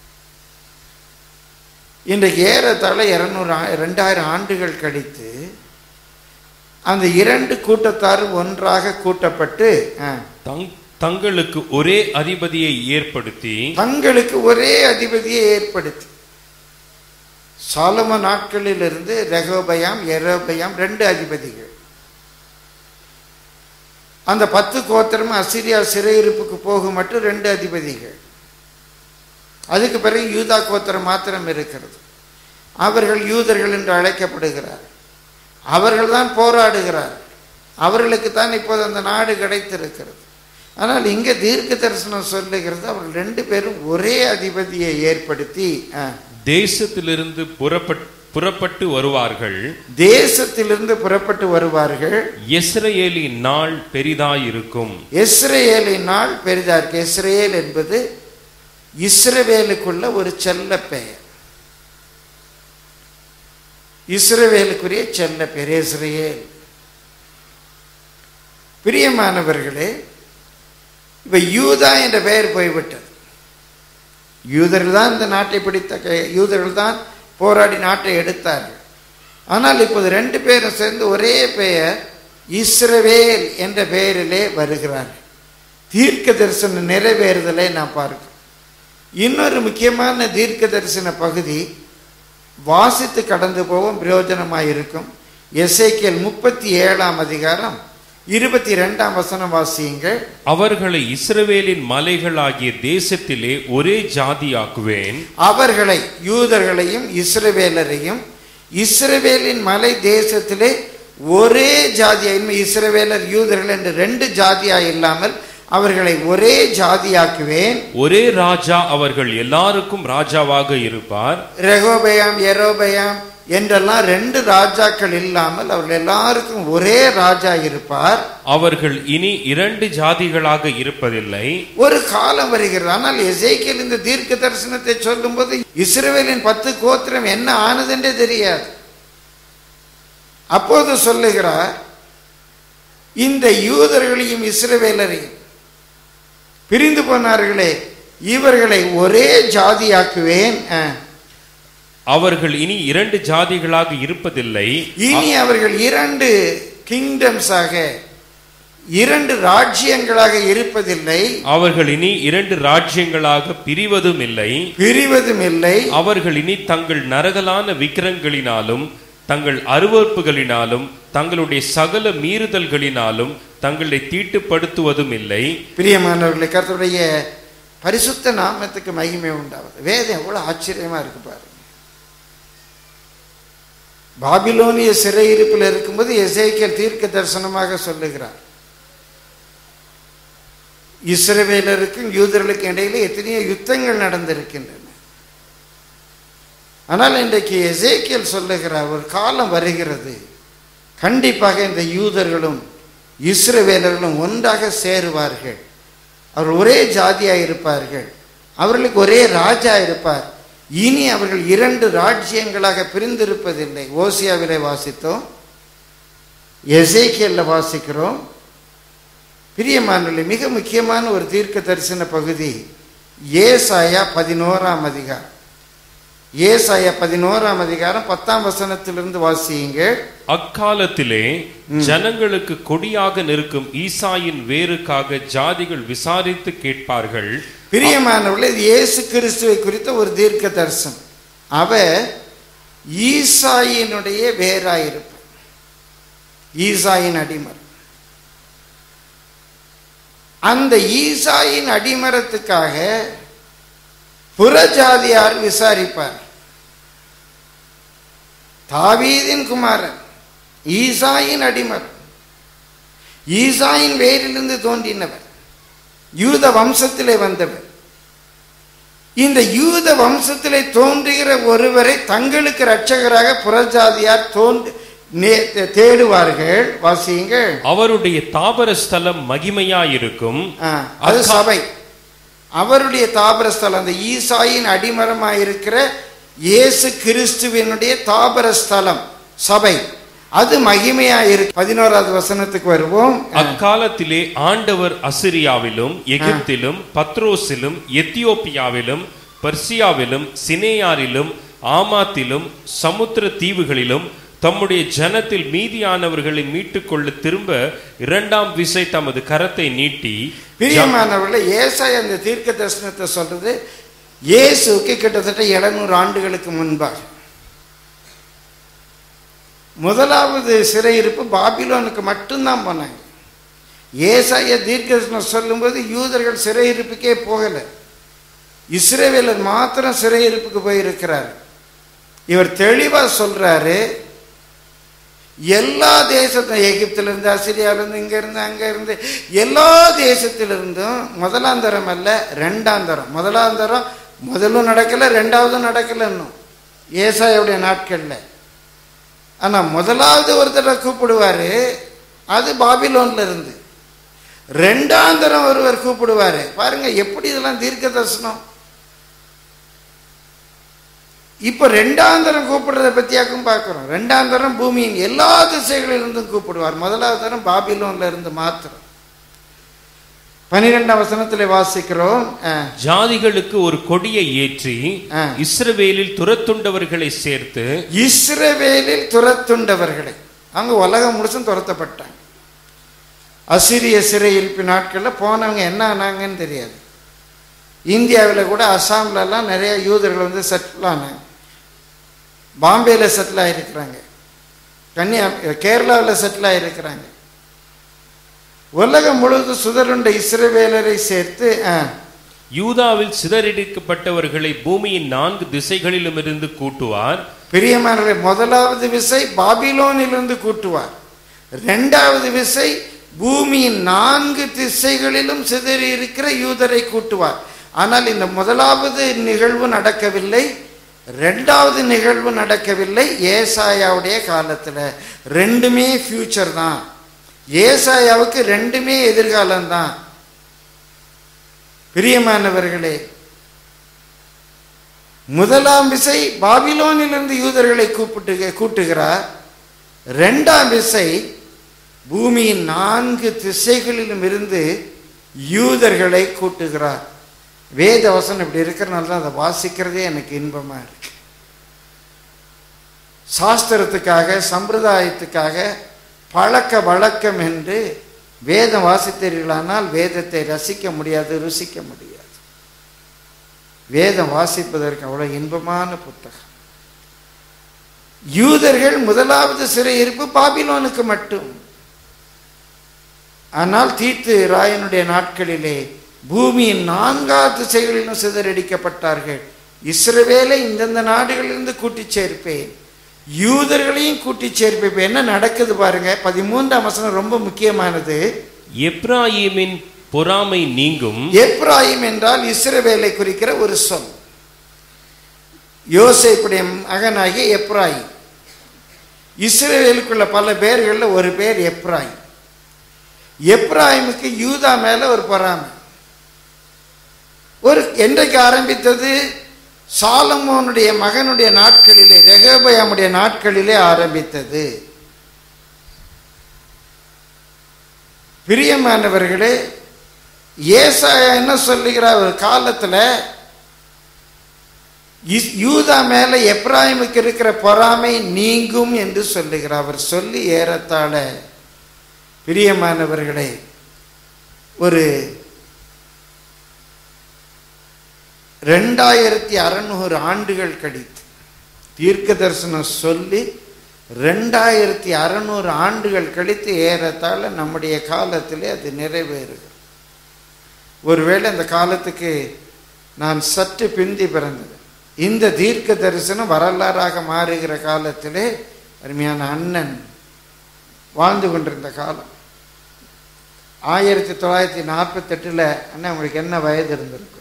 [SPEAKER 2] இன்றைக்கு ஏறத்தாழ இருநூறு ரெண்டாயிரம் ஆண்டுகள் கழித்து அந்த இரண்டு கூட்டத்தாரும் ஒன்றாக கூட்டப்பட்டு ஆ,
[SPEAKER 3] தங் தங்களுக்கு ஒரே அதிபதியை ஏற்படுத்தி
[SPEAKER 2] தங்களுக்கு ஒரே அதிபதியை ஏற்படுத்தி சாலம நாட்களிலிருந்து ரெகோபயாம் எரோபயாம் ரெண்டு அதிபதிகள் அந்த பத்து கோத்திரமும் அசிரியா சிறையிருப்புக்கு போகும் மட்டும் ரெண்டு அதிபதிகள் அதுக்கு பிறகு யூதா கோத்திரம் மாத்திரம் இருக்கிறது அவர்கள் யூதர்கள் என்று அழைக்கப்படுகிறார் அவர்கள் தான் போராடுகிறார் அவர்களுக்கு தான் இப்போது அந்த நாடு கிடைத்திருக்கிறது ஆனால் இங்கே தீர்க்க தரிசனம் சொல்லுகிறது அவர்கள் ரெண்டு பேரும் ஒரே அதிபதியை ஏற்படுத்தி ஆ,
[SPEAKER 3] தேசத்திலிருந்து புறப்பட் புறப்பட்டு வருவார்கள்
[SPEAKER 2] தேசத்திலிருந்து புறப்பட்டு வருவார்கள்
[SPEAKER 3] இஸ்ரவேலின் நாள் பெரிதாயிருக்கும்
[SPEAKER 2] இஸ்ரேலின் நாள் பெரிதா இருக்கு இஸ்ரேல் என்பது இஸ்ரவேலுக்குள்ள ஒரு செல்ல பெயர் இஸ்ரவேலுக்குரிய செல்ல பெயர் இஸ்ரேல் பிரியமானவர்களே இப்ப யூதா என்ற பெயர் போய்விட்டது யூதர்கள் தான் இந்த நாட்டை பிடித்த க- யூதர்கள் தான் போராடி நாட்டை எடுத்தார்கள் ஆனால் இப்போது ரெண்டு பேரும் சேர்ந்து ஒரே பெயர் இஸ்ரவேல் என்ற பெயரிலே வருகிறார்கள் தீர்க்க தரிசன நிறைவேறுதலை நாம் பார்க்கிறோம் இன்னொரு முக்கியமான தீர்க்க தரிசன பகுதி வாசித்து கடந்து போவோம் பிரயோஜனமாக இருக்கும் எசேக்கியல் முப்பத்தி ஏழாம் அதிகாரம் இருபத்தி ரெண்டாம் வசனம் வாசியுங்கள்
[SPEAKER 3] அவர்களை இஸ்ரவேலின் மலைகளாகிய தேசத்திலே ஒரே ஜாதியாக்குவேன்
[SPEAKER 2] அவர்களை யூதர்களையும் இஸ்ரவேலரையும் இஸ்ரவேலின் மலை தேசத்திலே ஒரே ஜாதியா இனிமே இஸ்ரவேலர் யூதர்கள் என்று ரெண்டு ஜாதியா இல்லாமல் அவர்களை ஒரே ஜாதியாக்குவேன்
[SPEAKER 3] ஒரே ராஜா அவர்கள் எல்லாருக்கும் ராஜாவாக இருப்பார்
[SPEAKER 2] ரெகோபயாம் எரோபயாம் என்றெல்லாம் ரெண்டு ராஜாக்கள் இல்லாமல் அவர்கள் எல்லாருக்கும் ஒரே ராஜா இருப்பார்
[SPEAKER 3] அவர்கள் இனி இரண்டு ஜாதிகளாக இருப்பதில்லை
[SPEAKER 2] ஒரு காலம் வருகிறது ஆனால் எசேக்கியல் இந்த தீர்க்க தரிசனத்தை சொல்லும்போது இஸ்ரவேலின் பத்து கோத்திரம் என்ன ஆனதுன்றே தெரியாது அப்போது சொல்லுகிறார் இந்த யூதர்களையும் இஸ்ரவேலரையும் பிரிந்து போனார்களே இவர்களை ஒரே ஜாதியாக்குவேன் ஆ.
[SPEAKER 3] அவர்கள் இனி இரண்டு ஜாதிகளாக இருப்பதில்லை
[SPEAKER 2] இனி அவர்கள் இரண்டு கிங்டம்ஸாக இரண்டு ராஜ்யங்களாக இருப்பதில்லை
[SPEAKER 3] அவர்கள் இனி இரண்டு ராஜ்யங்களாக பிரிவதும் இல்லை
[SPEAKER 2] பிரிவதும் இல்லை
[SPEAKER 3] அவர்கள் இனி தங்கள் நரகலான விக்கிரங்களினாலும் தங்கள் அருவறுப்புகளினாலும் தங்களுடைய சகல மீறுதல்களினாலும் தங்களை தீட்டுப்படுத்துவதும் இல்லை
[SPEAKER 2] பிரியமானவர்களை கர்த்தருடைய பரிசுத்த நாமத்துக்கு மகிமை உண்டாவது வேதம் எவ்வளவு ஆச்சரியமா இருக்கு பாருங்க பாபிலோனிய சிறையிருப்பில் இருக்கும்போது எசேக்கியல் தீர்க்க தரிசனமாக சொல்லுகிறார் இஸ்ரவேலருக்கும் யூதர்களுக்கும் இடையில எத்தனையோ யுத்தங்கள் நடந்திருக்கின்றன ஆனால் இன்றைக்கு எசேக்கியல் சொல்லுகிறார் ஒரு காலம் வருகிறது கண்டிப்பாக இந்த யூதர்களும் இஸ்ரவேலர்களும் ஒன்றாக சேருவார்கள் அவர் ஒரே ஜாதியாக இருப்பார்கள் அவர்களுக்கு ஒரே ராஜா இருப்பார் இனி அவர்கள் இரண்டு ராஜ்யங்களாக பிரிந்திருப்பதில்லை ஓசியாவிலே வாசித்தோம் எசேக்கியல்ல வாசிக்கிறோம் பிரியமானவர்களே மிக முக்கியமான ஒரு தீர்க்க தரிசன பகுதி ஏசாயா பதினோராம் அதிகாரம் ஏசாயா பதினோராம் அதிகாரம் பத்தாம் வசனத்திலிருந்து வாசியுங்கள்
[SPEAKER 3] அக்காலத்திலே ஜனங்களுக்கு கொடியாக நிற்கும் ஈசாயின் வேருக்காக ஜாதிகள் விசாரித்து கேட்பார்கள்
[SPEAKER 2] பிரியமானவர்களே இது இயேசு கிறிஸ்துவை குறித்த ஒரு தீர்க்க தரிசனம் அவர் ஈசாயினுடைய வேராயிருப்பார் ஈசாயின் அடிமரம் அந்த ஈசாயின் அடிமரத்துக்காக புறஜாதியார் விசாரிப்பார் தாவீதின் குமாரன் ஈசாயின் அடிமரம் ஈசாயின் வேரிலிருந்து தோன்றினவர் யூத வம்சத்திலே வந்தவர் இந்த யூத வம்சத்திலே தோன்றுகிற ஒருவரை தங்களுக்கு இரட்சகராக புறஜாதியார் தோன்று நே- தேடுவார்கள் வாசியுங்கள்
[SPEAKER 3] அவருடைய தாபர ஸ்தலம் மகிமையாயிருக்கும்
[SPEAKER 2] ஆ, அது சபை அவருடைய தாபரஸ்தலம் அந்த ஈசாயின் அடிமரமாயிருக்கிற இயேசு கிறிஸ்துவினுடைய தாபரஸ்தலம் சபை அது மகிமையா இருக்கு பதினோராவது வசனத்துக்கு வருவோம்
[SPEAKER 3] அக்காலத்திலே ஆண்டவர் அசிரியாவிலும் எகிப்திலும் பத்ரோசிலும் எத்தியோப்பியாவிலும் பர்சியாவிலும் சினேயாரிலும் ஆமாத்திலும் சமுத்திர தீவுகளிலும் தம்முடைய ஜனத்தில் மீதியானவர்களை மீட்டுக்கொள்ள திரும்ப இரண்டாம் விசை தமது கரத்தை நீட்டி
[SPEAKER 2] பிரியமானவர்களே ஏசாய் அந்த தீர்க்க தரிசனத்தை சொல்றது இயேசுக்கு கிட்டத்தட்ட 700 ஆண்டுகளுக்கு முன்பாக முதலாவது சிறையிருப்பு பாபிலோனுக்கு மட்டும்தான் போனாங்க ஏசாய தீர்க்கதரிசனம் சொல்லும்போது யூதர்கள் சிறையிருப்புக்கே போகலை இஸ்ரேவேலர் மாத்திரம் சிறையிருப்புக்கு போயிருக்கிறார் இவர் தெளிவா சொல்றாரு எல்லா தேசத்தும் எகிப்திலிருந்து அசிரியாவிலிருந்து இங்க இருந்து அங்க இருந்து எல்லா தேசத்திலிருந்தும் முதலாம் தரம் அல்ல ரெண்டாம் தரம் முதலாம் தரம் முதலும் நடக்கல ரெண்டாவதும் நடக்கல இன்னும் ஏசாயுடைய நாட்கள்ல ஆனா முதலாவது ஒருத்தரை கூப்பிடுவாரு அது பாபிலோன்ல இருந்து ரெண்டாம் தரம் ஒருவர் கூப்பிடுவாரு பாருங்க எப்படி இதெல்லாம் தீர்க்க தரிசனம் இப்ப ரெண்டாம் தரம் கூப்பிடுறத பத்தியாக்கும் பார்க்கிறோம் ரெண்டாம் தரம் பூமியின் எல்லா திசைகளிலிருந்தும் கூப்பிடுவார் முதலாவது தரம் பாபிலோன்ல இருந்து மாத்திரம் பனிரெண்டாம் வசனத்திலே வாசிக்கிறோம் அஹ்,
[SPEAKER 3] ஜாதிகளுக்கு ஒரு கொடியை ஏற்றி
[SPEAKER 2] ஆ.
[SPEAKER 3] இஸ்ரவேலில் துரத்துண்டவர்களை சேர்த்து
[SPEAKER 2] இஸ்ரவேலில் துரத்துண்டவர்களை அவங்க உலகம் முழுசும் துரத்தப்பட்டாங்க அசிரிய சிறையிருப்பு நாட்களில் போனவங்க என்ன ஆனாங்கன்னு தெரியாது இந்தியாவில் கூட அஸ்ஸாம்லலாம் நிறைய யூதர்கள் வந்து செட்டில் ஆனாங்க பாம்பேயில் செட்டில் ஆகிருக்கிறாங்க கன்னியா கேரளாவில் செட்டில் ஆகிருக்கிறாங்க உலகம் முழுவதும் சுதருண்ட இஸ்ரவேலரை சேர்த்து ஆ,
[SPEAKER 3] யூதாவில் சிதறடிக்கப்பட்டவர்களை பூமியின் நான்கு திசைகளிலுமிருந்து கூட்டுவார்
[SPEAKER 2] பிரியமானவர்களே முதலாவது விசை பாபிலோனிலிருந்து கூட்டுவார் இரண்டாவது விசை பூமியின் நான்கு திசைகளிலும் சிதறி இருக்கிற யூதரை கூட்டுவார் ஆனால் இந்த முதலாவது நிகழ்வு நடக்கவில்லை ரெண்டாவது நிகழ்வு நடக்கவில்லை ஏசாயாவுடைய காலத்தில் ரெண்டுமே ஃபியூச்சர் தான் ஏசாயாவுக்கு ரெண்டுமே எதிர்காலம்தான் பிரியமானவர்களே முதலாம் விசை பாபிலோனிலிருந்து யூதர்களை கூப்பிட்டு கூட்டுகிறார் ரெண்டாம் விசை பூமியின் நான்கு திசைகளிலும் இருந்து யூதர்களை கூட்டுகிறார் வேத வசனம் இப்படி இருக்கிறனால தான் அதை வாசிக்கிறதே எனக்கு இன்பமா இருக்கு சாஸ்திரத்துக்காக சம்பிரதாயத்துக்காக பழக்க வழக்கம் என்று வேதம் வாசித்தீர்களானால் வேதத்தை ரசிக்க முடியாது ருசிக்க முடியாது வேதம் வாசிப்பதற்கு அவ்வளவு இன்பமான புத்தகம் யூதர்கள் முதலாவது சிறையிருப்பு பாபிலோனுக்கு மட்டும் ஆனால் தீத்து ராயனுடைய நாட்களிலே பூமியின் நான்காவது திசைகளிலும் சிதறடிக்கப்பட்டார்கள் இஸ்ரவேலை இந்தந்த நாடுகளிலிருந்து கூட்டிச் சேர்ப்பேன் யூதர்களையும் கூட்டிச் சேர்ப்பேன் இப்ப என்ன நடக்குது பாருங்க பதிமூன்றாம் வசனம் ரொம்ப முக்கியமானது
[SPEAKER 3] எப்ராயிமின் பொறாமை நீங்கும்
[SPEAKER 2] எப்ராயிம் என்றால் இஸ்ரவேலை குறிக்கிற ஒரு சொல் யோசேப்புடைய மகனாகிய எப்ராயிம் இஸ்ரவேலுக்குள்ள பல பேர்கள்ல ஒரு பேர் எப்ராயிம் எப்ராயிமுக்கு யூதா மேல ஒரு பொறாமை ஒரு என்றைக்கு ஆரம்பித்தது சாலமோனுடைய மகனுடைய நாட்களிலே ரெகபயாமுடைய நாட்களிலே ஆரம்பித்தது பிரியமானவர்களே ஏசாயா என்ன சொல்லுகிறார் ஒரு காலத்துல இஸ்- யூதா மேல எப்ராயிமுக்கு இருக்கிற பொறாமை நீங்கும் என்று சொல்லுகிறார் அவர் சொல்லி ஏறத்தாழ பிரியமானவர்களே ஒரு ரெண்டாயிரத்தி அறநூறு ஆண்டுகள் கழித்து தீர்க்க தரிசனம் சொல்லி ரெண்டாயிரத்தி அறநூறு ஆண்டுகள் கழித்து ஏறத்தாழ நம்முடைய காலத்திலே அது நிறைவேறுகிறது ஒருவேளை அந்த காலத்துக்கு நான் சற்று பிந்தி பிறந்தது இந்த தீர்க்க தரிசனம் வரலாறாக மாறுகிற காலத்திலே அருமையான அண்ணன் வாழ்ந்து கொண்டிருந்த காலம் ஆயிரத்தி தொள்ளாயிரத்தி நாற்பத்தெட்டில் அண்ணன் உங்களுக்கு என்ன வயது இருந்திருக்கும்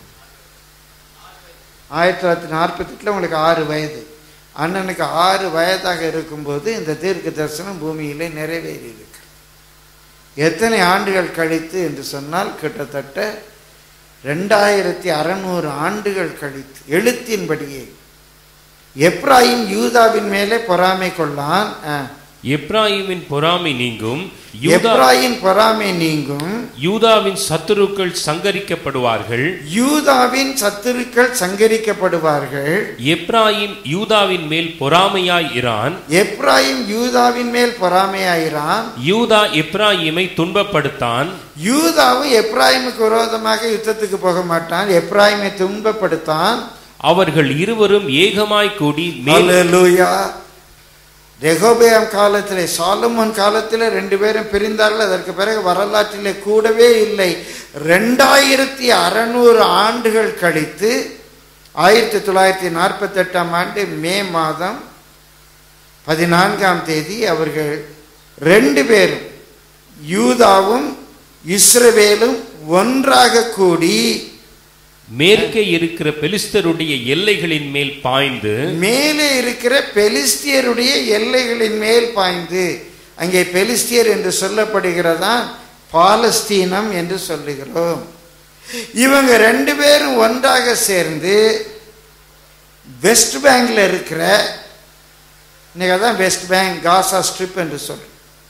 [SPEAKER 2] ஆயிரத்தி தொள்ளாயிரத்தி நாற்பத்தெட்டில் உங்களுக்கு ஆறு வயது அண்ணனுக்கு ஆறு வயதாக இருக்கும்போது இந்த தீர்க்க தரிசனம் பூமியிலே நிறைவேறி இருக்கு எத்தனை ஆண்டுகள் கழித்து என்று சொன்னால் கிட்டத்தட்ட ரெண்டாயிரத்தி அறநூறு ஆண்டுகள் கழித்து எழுத்தின்படியே எப்ராயிம் யூதாவின் மேலே பொறாமை கொள்ளான் ஆ.
[SPEAKER 3] எப்ராயிமின் பொறாமை நீங்கும் யூதா
[SPEAKER 2] எப்ராயிம் பொறாமை நீங்கும்
[SPEAKER 3] யூதாவின் சத்துருக்கள் சங்கரிக்கப்படுவார்கள்
[SPEAKER 2] யூதாவின் சத்துருக்கள் சங்கரிக்கப்படுவார்கள்
[SPEAKER 3] எப்ராயிம் யூதாவின் மேல் பொறாமையாய் இரான்
[SPEAKER 2] எப்ராயிம் யூதாவின் மேல் பொறாமையாயிரான்
[SPEAKER 3] யூதா எப்ராயிமை துன்பப்படுத்தான்
[SPEAKER 2] யூதாவும் எப்ராயிமுக்கு விரோதமாக யுத்தத்துக்கு போக மாட்டான் எப்ராயிமை துன்பப்படுத்தான்
[SPEAKER 3] அவர்கள் இருவரும் ஏகமாய் கூடி மேல்
[SPEAKER 2] ஹalleluya ரெகோபேயம் காலத்திலே சாலமோன் காலத்திலே ரெண்டு பேரும் பிரிந்தார்கள் அதற்கு பிறகு வரலாற்றிலே கூடவே இல்லை ரெண்டாயிரத்தி அறநூறு ஆண்டுகள் கழித்து ஆயிரத்தி தொள்ளாயிரத்தி நாற்பத்தி எட்டாம் ஆண்டு மே மாதம் பதினான்காம் தேதி அவர்கள் ரெண்டு பேரும் யூதாவும் இஸ்ரவேலும் ஒன்றாக கூடி
[SPEAKER 3] மேற்கே இருக்கிற பெலிஸ்தருடைய எல்லைகளின் மேல் பாய்ந்து
[SPEAKER 2] மேலே இருக்கிற பெலிஸ்தியருடைய எல்லைகளின் மேல் பாய்ந்து அங்கே பெலிஸ்தியர் என்று சொல்லப்படுகிறதான் பாலஸ்தீனம் என்று சொல்லுகிறோம் இவங்க ரெண்டு பேரும் ஒன்றாக சேர்ந்து வெஸ்ட் பேங்க்ல இருக்கிற இன்னைக்கு அதான் வெஸ்ட் பேங்க் காசா ஸ்ட்ரிப் என்று சொல்றோம்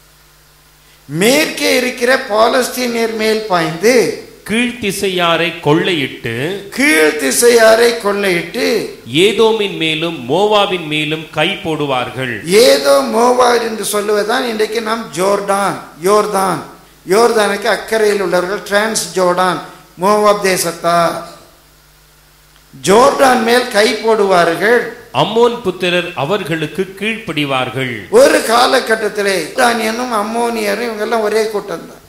[SPEAKER 2] மேற்கே இருக்கிற பாலஸ்தீனியர் மேல் பாய்ந்து
[SPEAKER 3] கீழ்த்திசையாரை கொள்ளையிட்டு
[SPEAKER 2] கீழ் திசையாரை கொள்ளையிட்டு
[SPEAKER 3] ஏதோமின் மேலும் மோவாவின் மேலும் கை போடுவார்கள்
[SPEAKER 2] ஏதோ மோவார் என்று சொல்லுவதுதான் இன்றைக்கு நாம் ஜோர்டான் யோர்தான் யோர்தானுக்கு அக்கறையில் உள்ளவர்கள் டிரான்ஸ் ஜோர்டான் மோவாப் தேசத்தார் ஜோர்டான் மேல் கை போடுவார்கள்
[SPEAKER 3] அம்மோன் புத்திரர் அவர்களுக்கு கீழ்ப்படிவார்கள்
[SPEAKER 2] ஒரு காலகட்டத்திலே ஜோர்டானியனும் அம்மோனியரும் இவங்கெல்லாம் ஒரே கூட்டம் தான்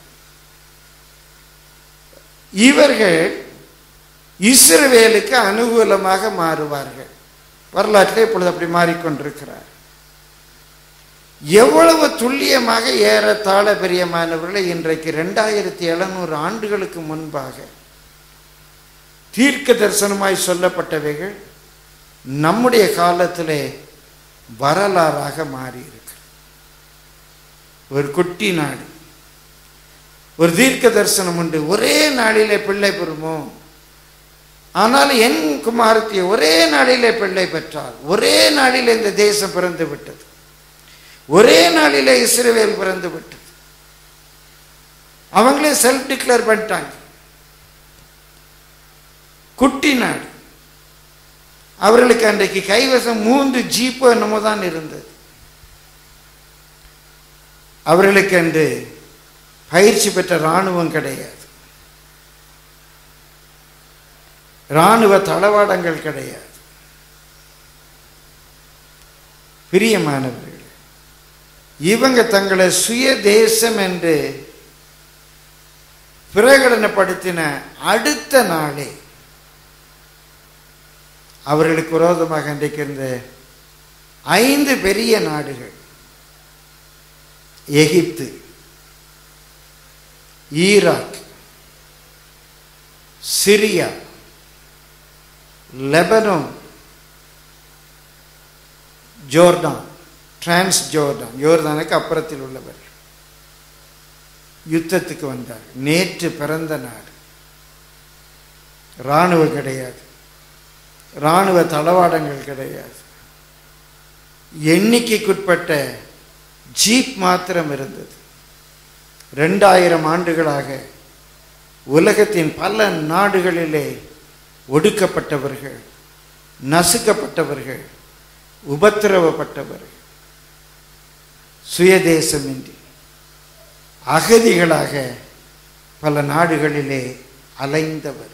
[SPEAKER 2] இவர்கள் இஸ்ரவேலுக்கு அனுகூலமாக மாறுவார்கள் வரலாற்றிலே இப்பொழுது அப்படி மாறிக்கொண்டிருக்கிறார் எவ்வளவு துல்லியமாக ஏறத்தாழ பிரியமானவர்களை இன்றைக்கு ரெண்டாயிரத்தி எழுநூறு ஆண்டுகளுக்கு முன்பாக தீர்க்க தரிசனமாய் சொல்லப்பட்டவைகள் நம்முடைய காலத்திலே வரலாறாக மாறி இருக்கு ஒரு குட்டி நாடு ஒரு தீர்க்க தரிசனம் உண்டு ஒரே நாளிலே பிள்ளை பெறுமோ ஆனால் என் குமாரத்தி ஒரே நாளிலே பிள்ளை பெற்றால் ஒரே நாளிலே இந்த தேசம் பிறந்து விட்டது ஒரே நாளிலே இஸ்ரவேல் பிறந்து விட்டது அவங்களே செல்ஃப் டிக்ளேர் பண்ணிட்டாங்க குட்டி நாடு அவர்களுக்கு அன்றைக்கு கைவசம் மூன்று ஜீப்போ என்னமோ தான் இருந்தது அவர்களுக்கு அன்று பயிற்சி பெற்ற இராணுவம் கிடையாது இராணுவ தளவாடங்கள் கிடையாது பிரியமானவர்கள் இவங்க தங்களை சுய தேசம் என்று பிரகடனப்படுத்தின அடுத்த நாளே அவர்களுக்கு விரோதமாக இன்றைக்கு இருந்த ஐந்து பெரிய நாடுகள் எகிப்து Iraq Syria Lebanon Jordan trans Jordan யோர்தானுக்கு அப்புறத்தில் உள்ளவர் யுத்தத்துக்கு வந்தார் நேற்று பிறந்த நாடு இராணுவம் கிடையாது இராணுவ தளவாடங்கள் கிடையாது எண்ணிக்கைக்குட்பட்ட ஜீப் மாத்திரம் இருந்தது ரெண்டாயிரம் ஆண்டுகளாக உலகத்தின் பல நாடுகளிலே ஒடுக்கப்பட்டவர்கள் நசுக்கப்பட்டவர்கள் உபத்திரவப்பட்டவர்கள் சுயதேசமின்றி அகதிகளாக பல நாடுகளிலே அலைந்தவர்கள்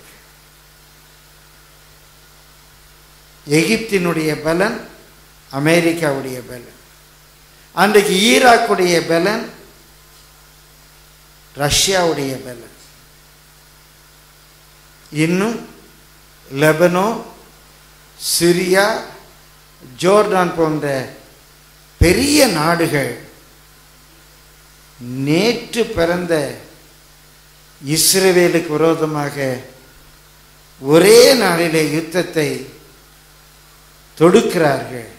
[SPEAKER 2] எகிப்தினுடைய பலன் அமெரிக்காவுடைய பலன் அன்றைக்கு ஈராக்குடைய பலன் ரஷ்யாவுடைய பலன் இன்னும் லெபனோ சிரியா ஜோர்டான் போன்ற பெரிய நாடுகள் நேற்று பிறந்த இஸ்ரவேலுக்கு விரோதமாக ஒரே நாளிலே யுத்தத்தை தொடுக்கிறார்கள்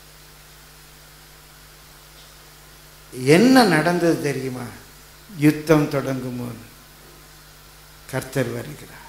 [SPEAKER 2] என்ன நடந்தது தெரியுமா யுத்தம் தொடங்கும் முன் கர்த்தர் வருகிறார்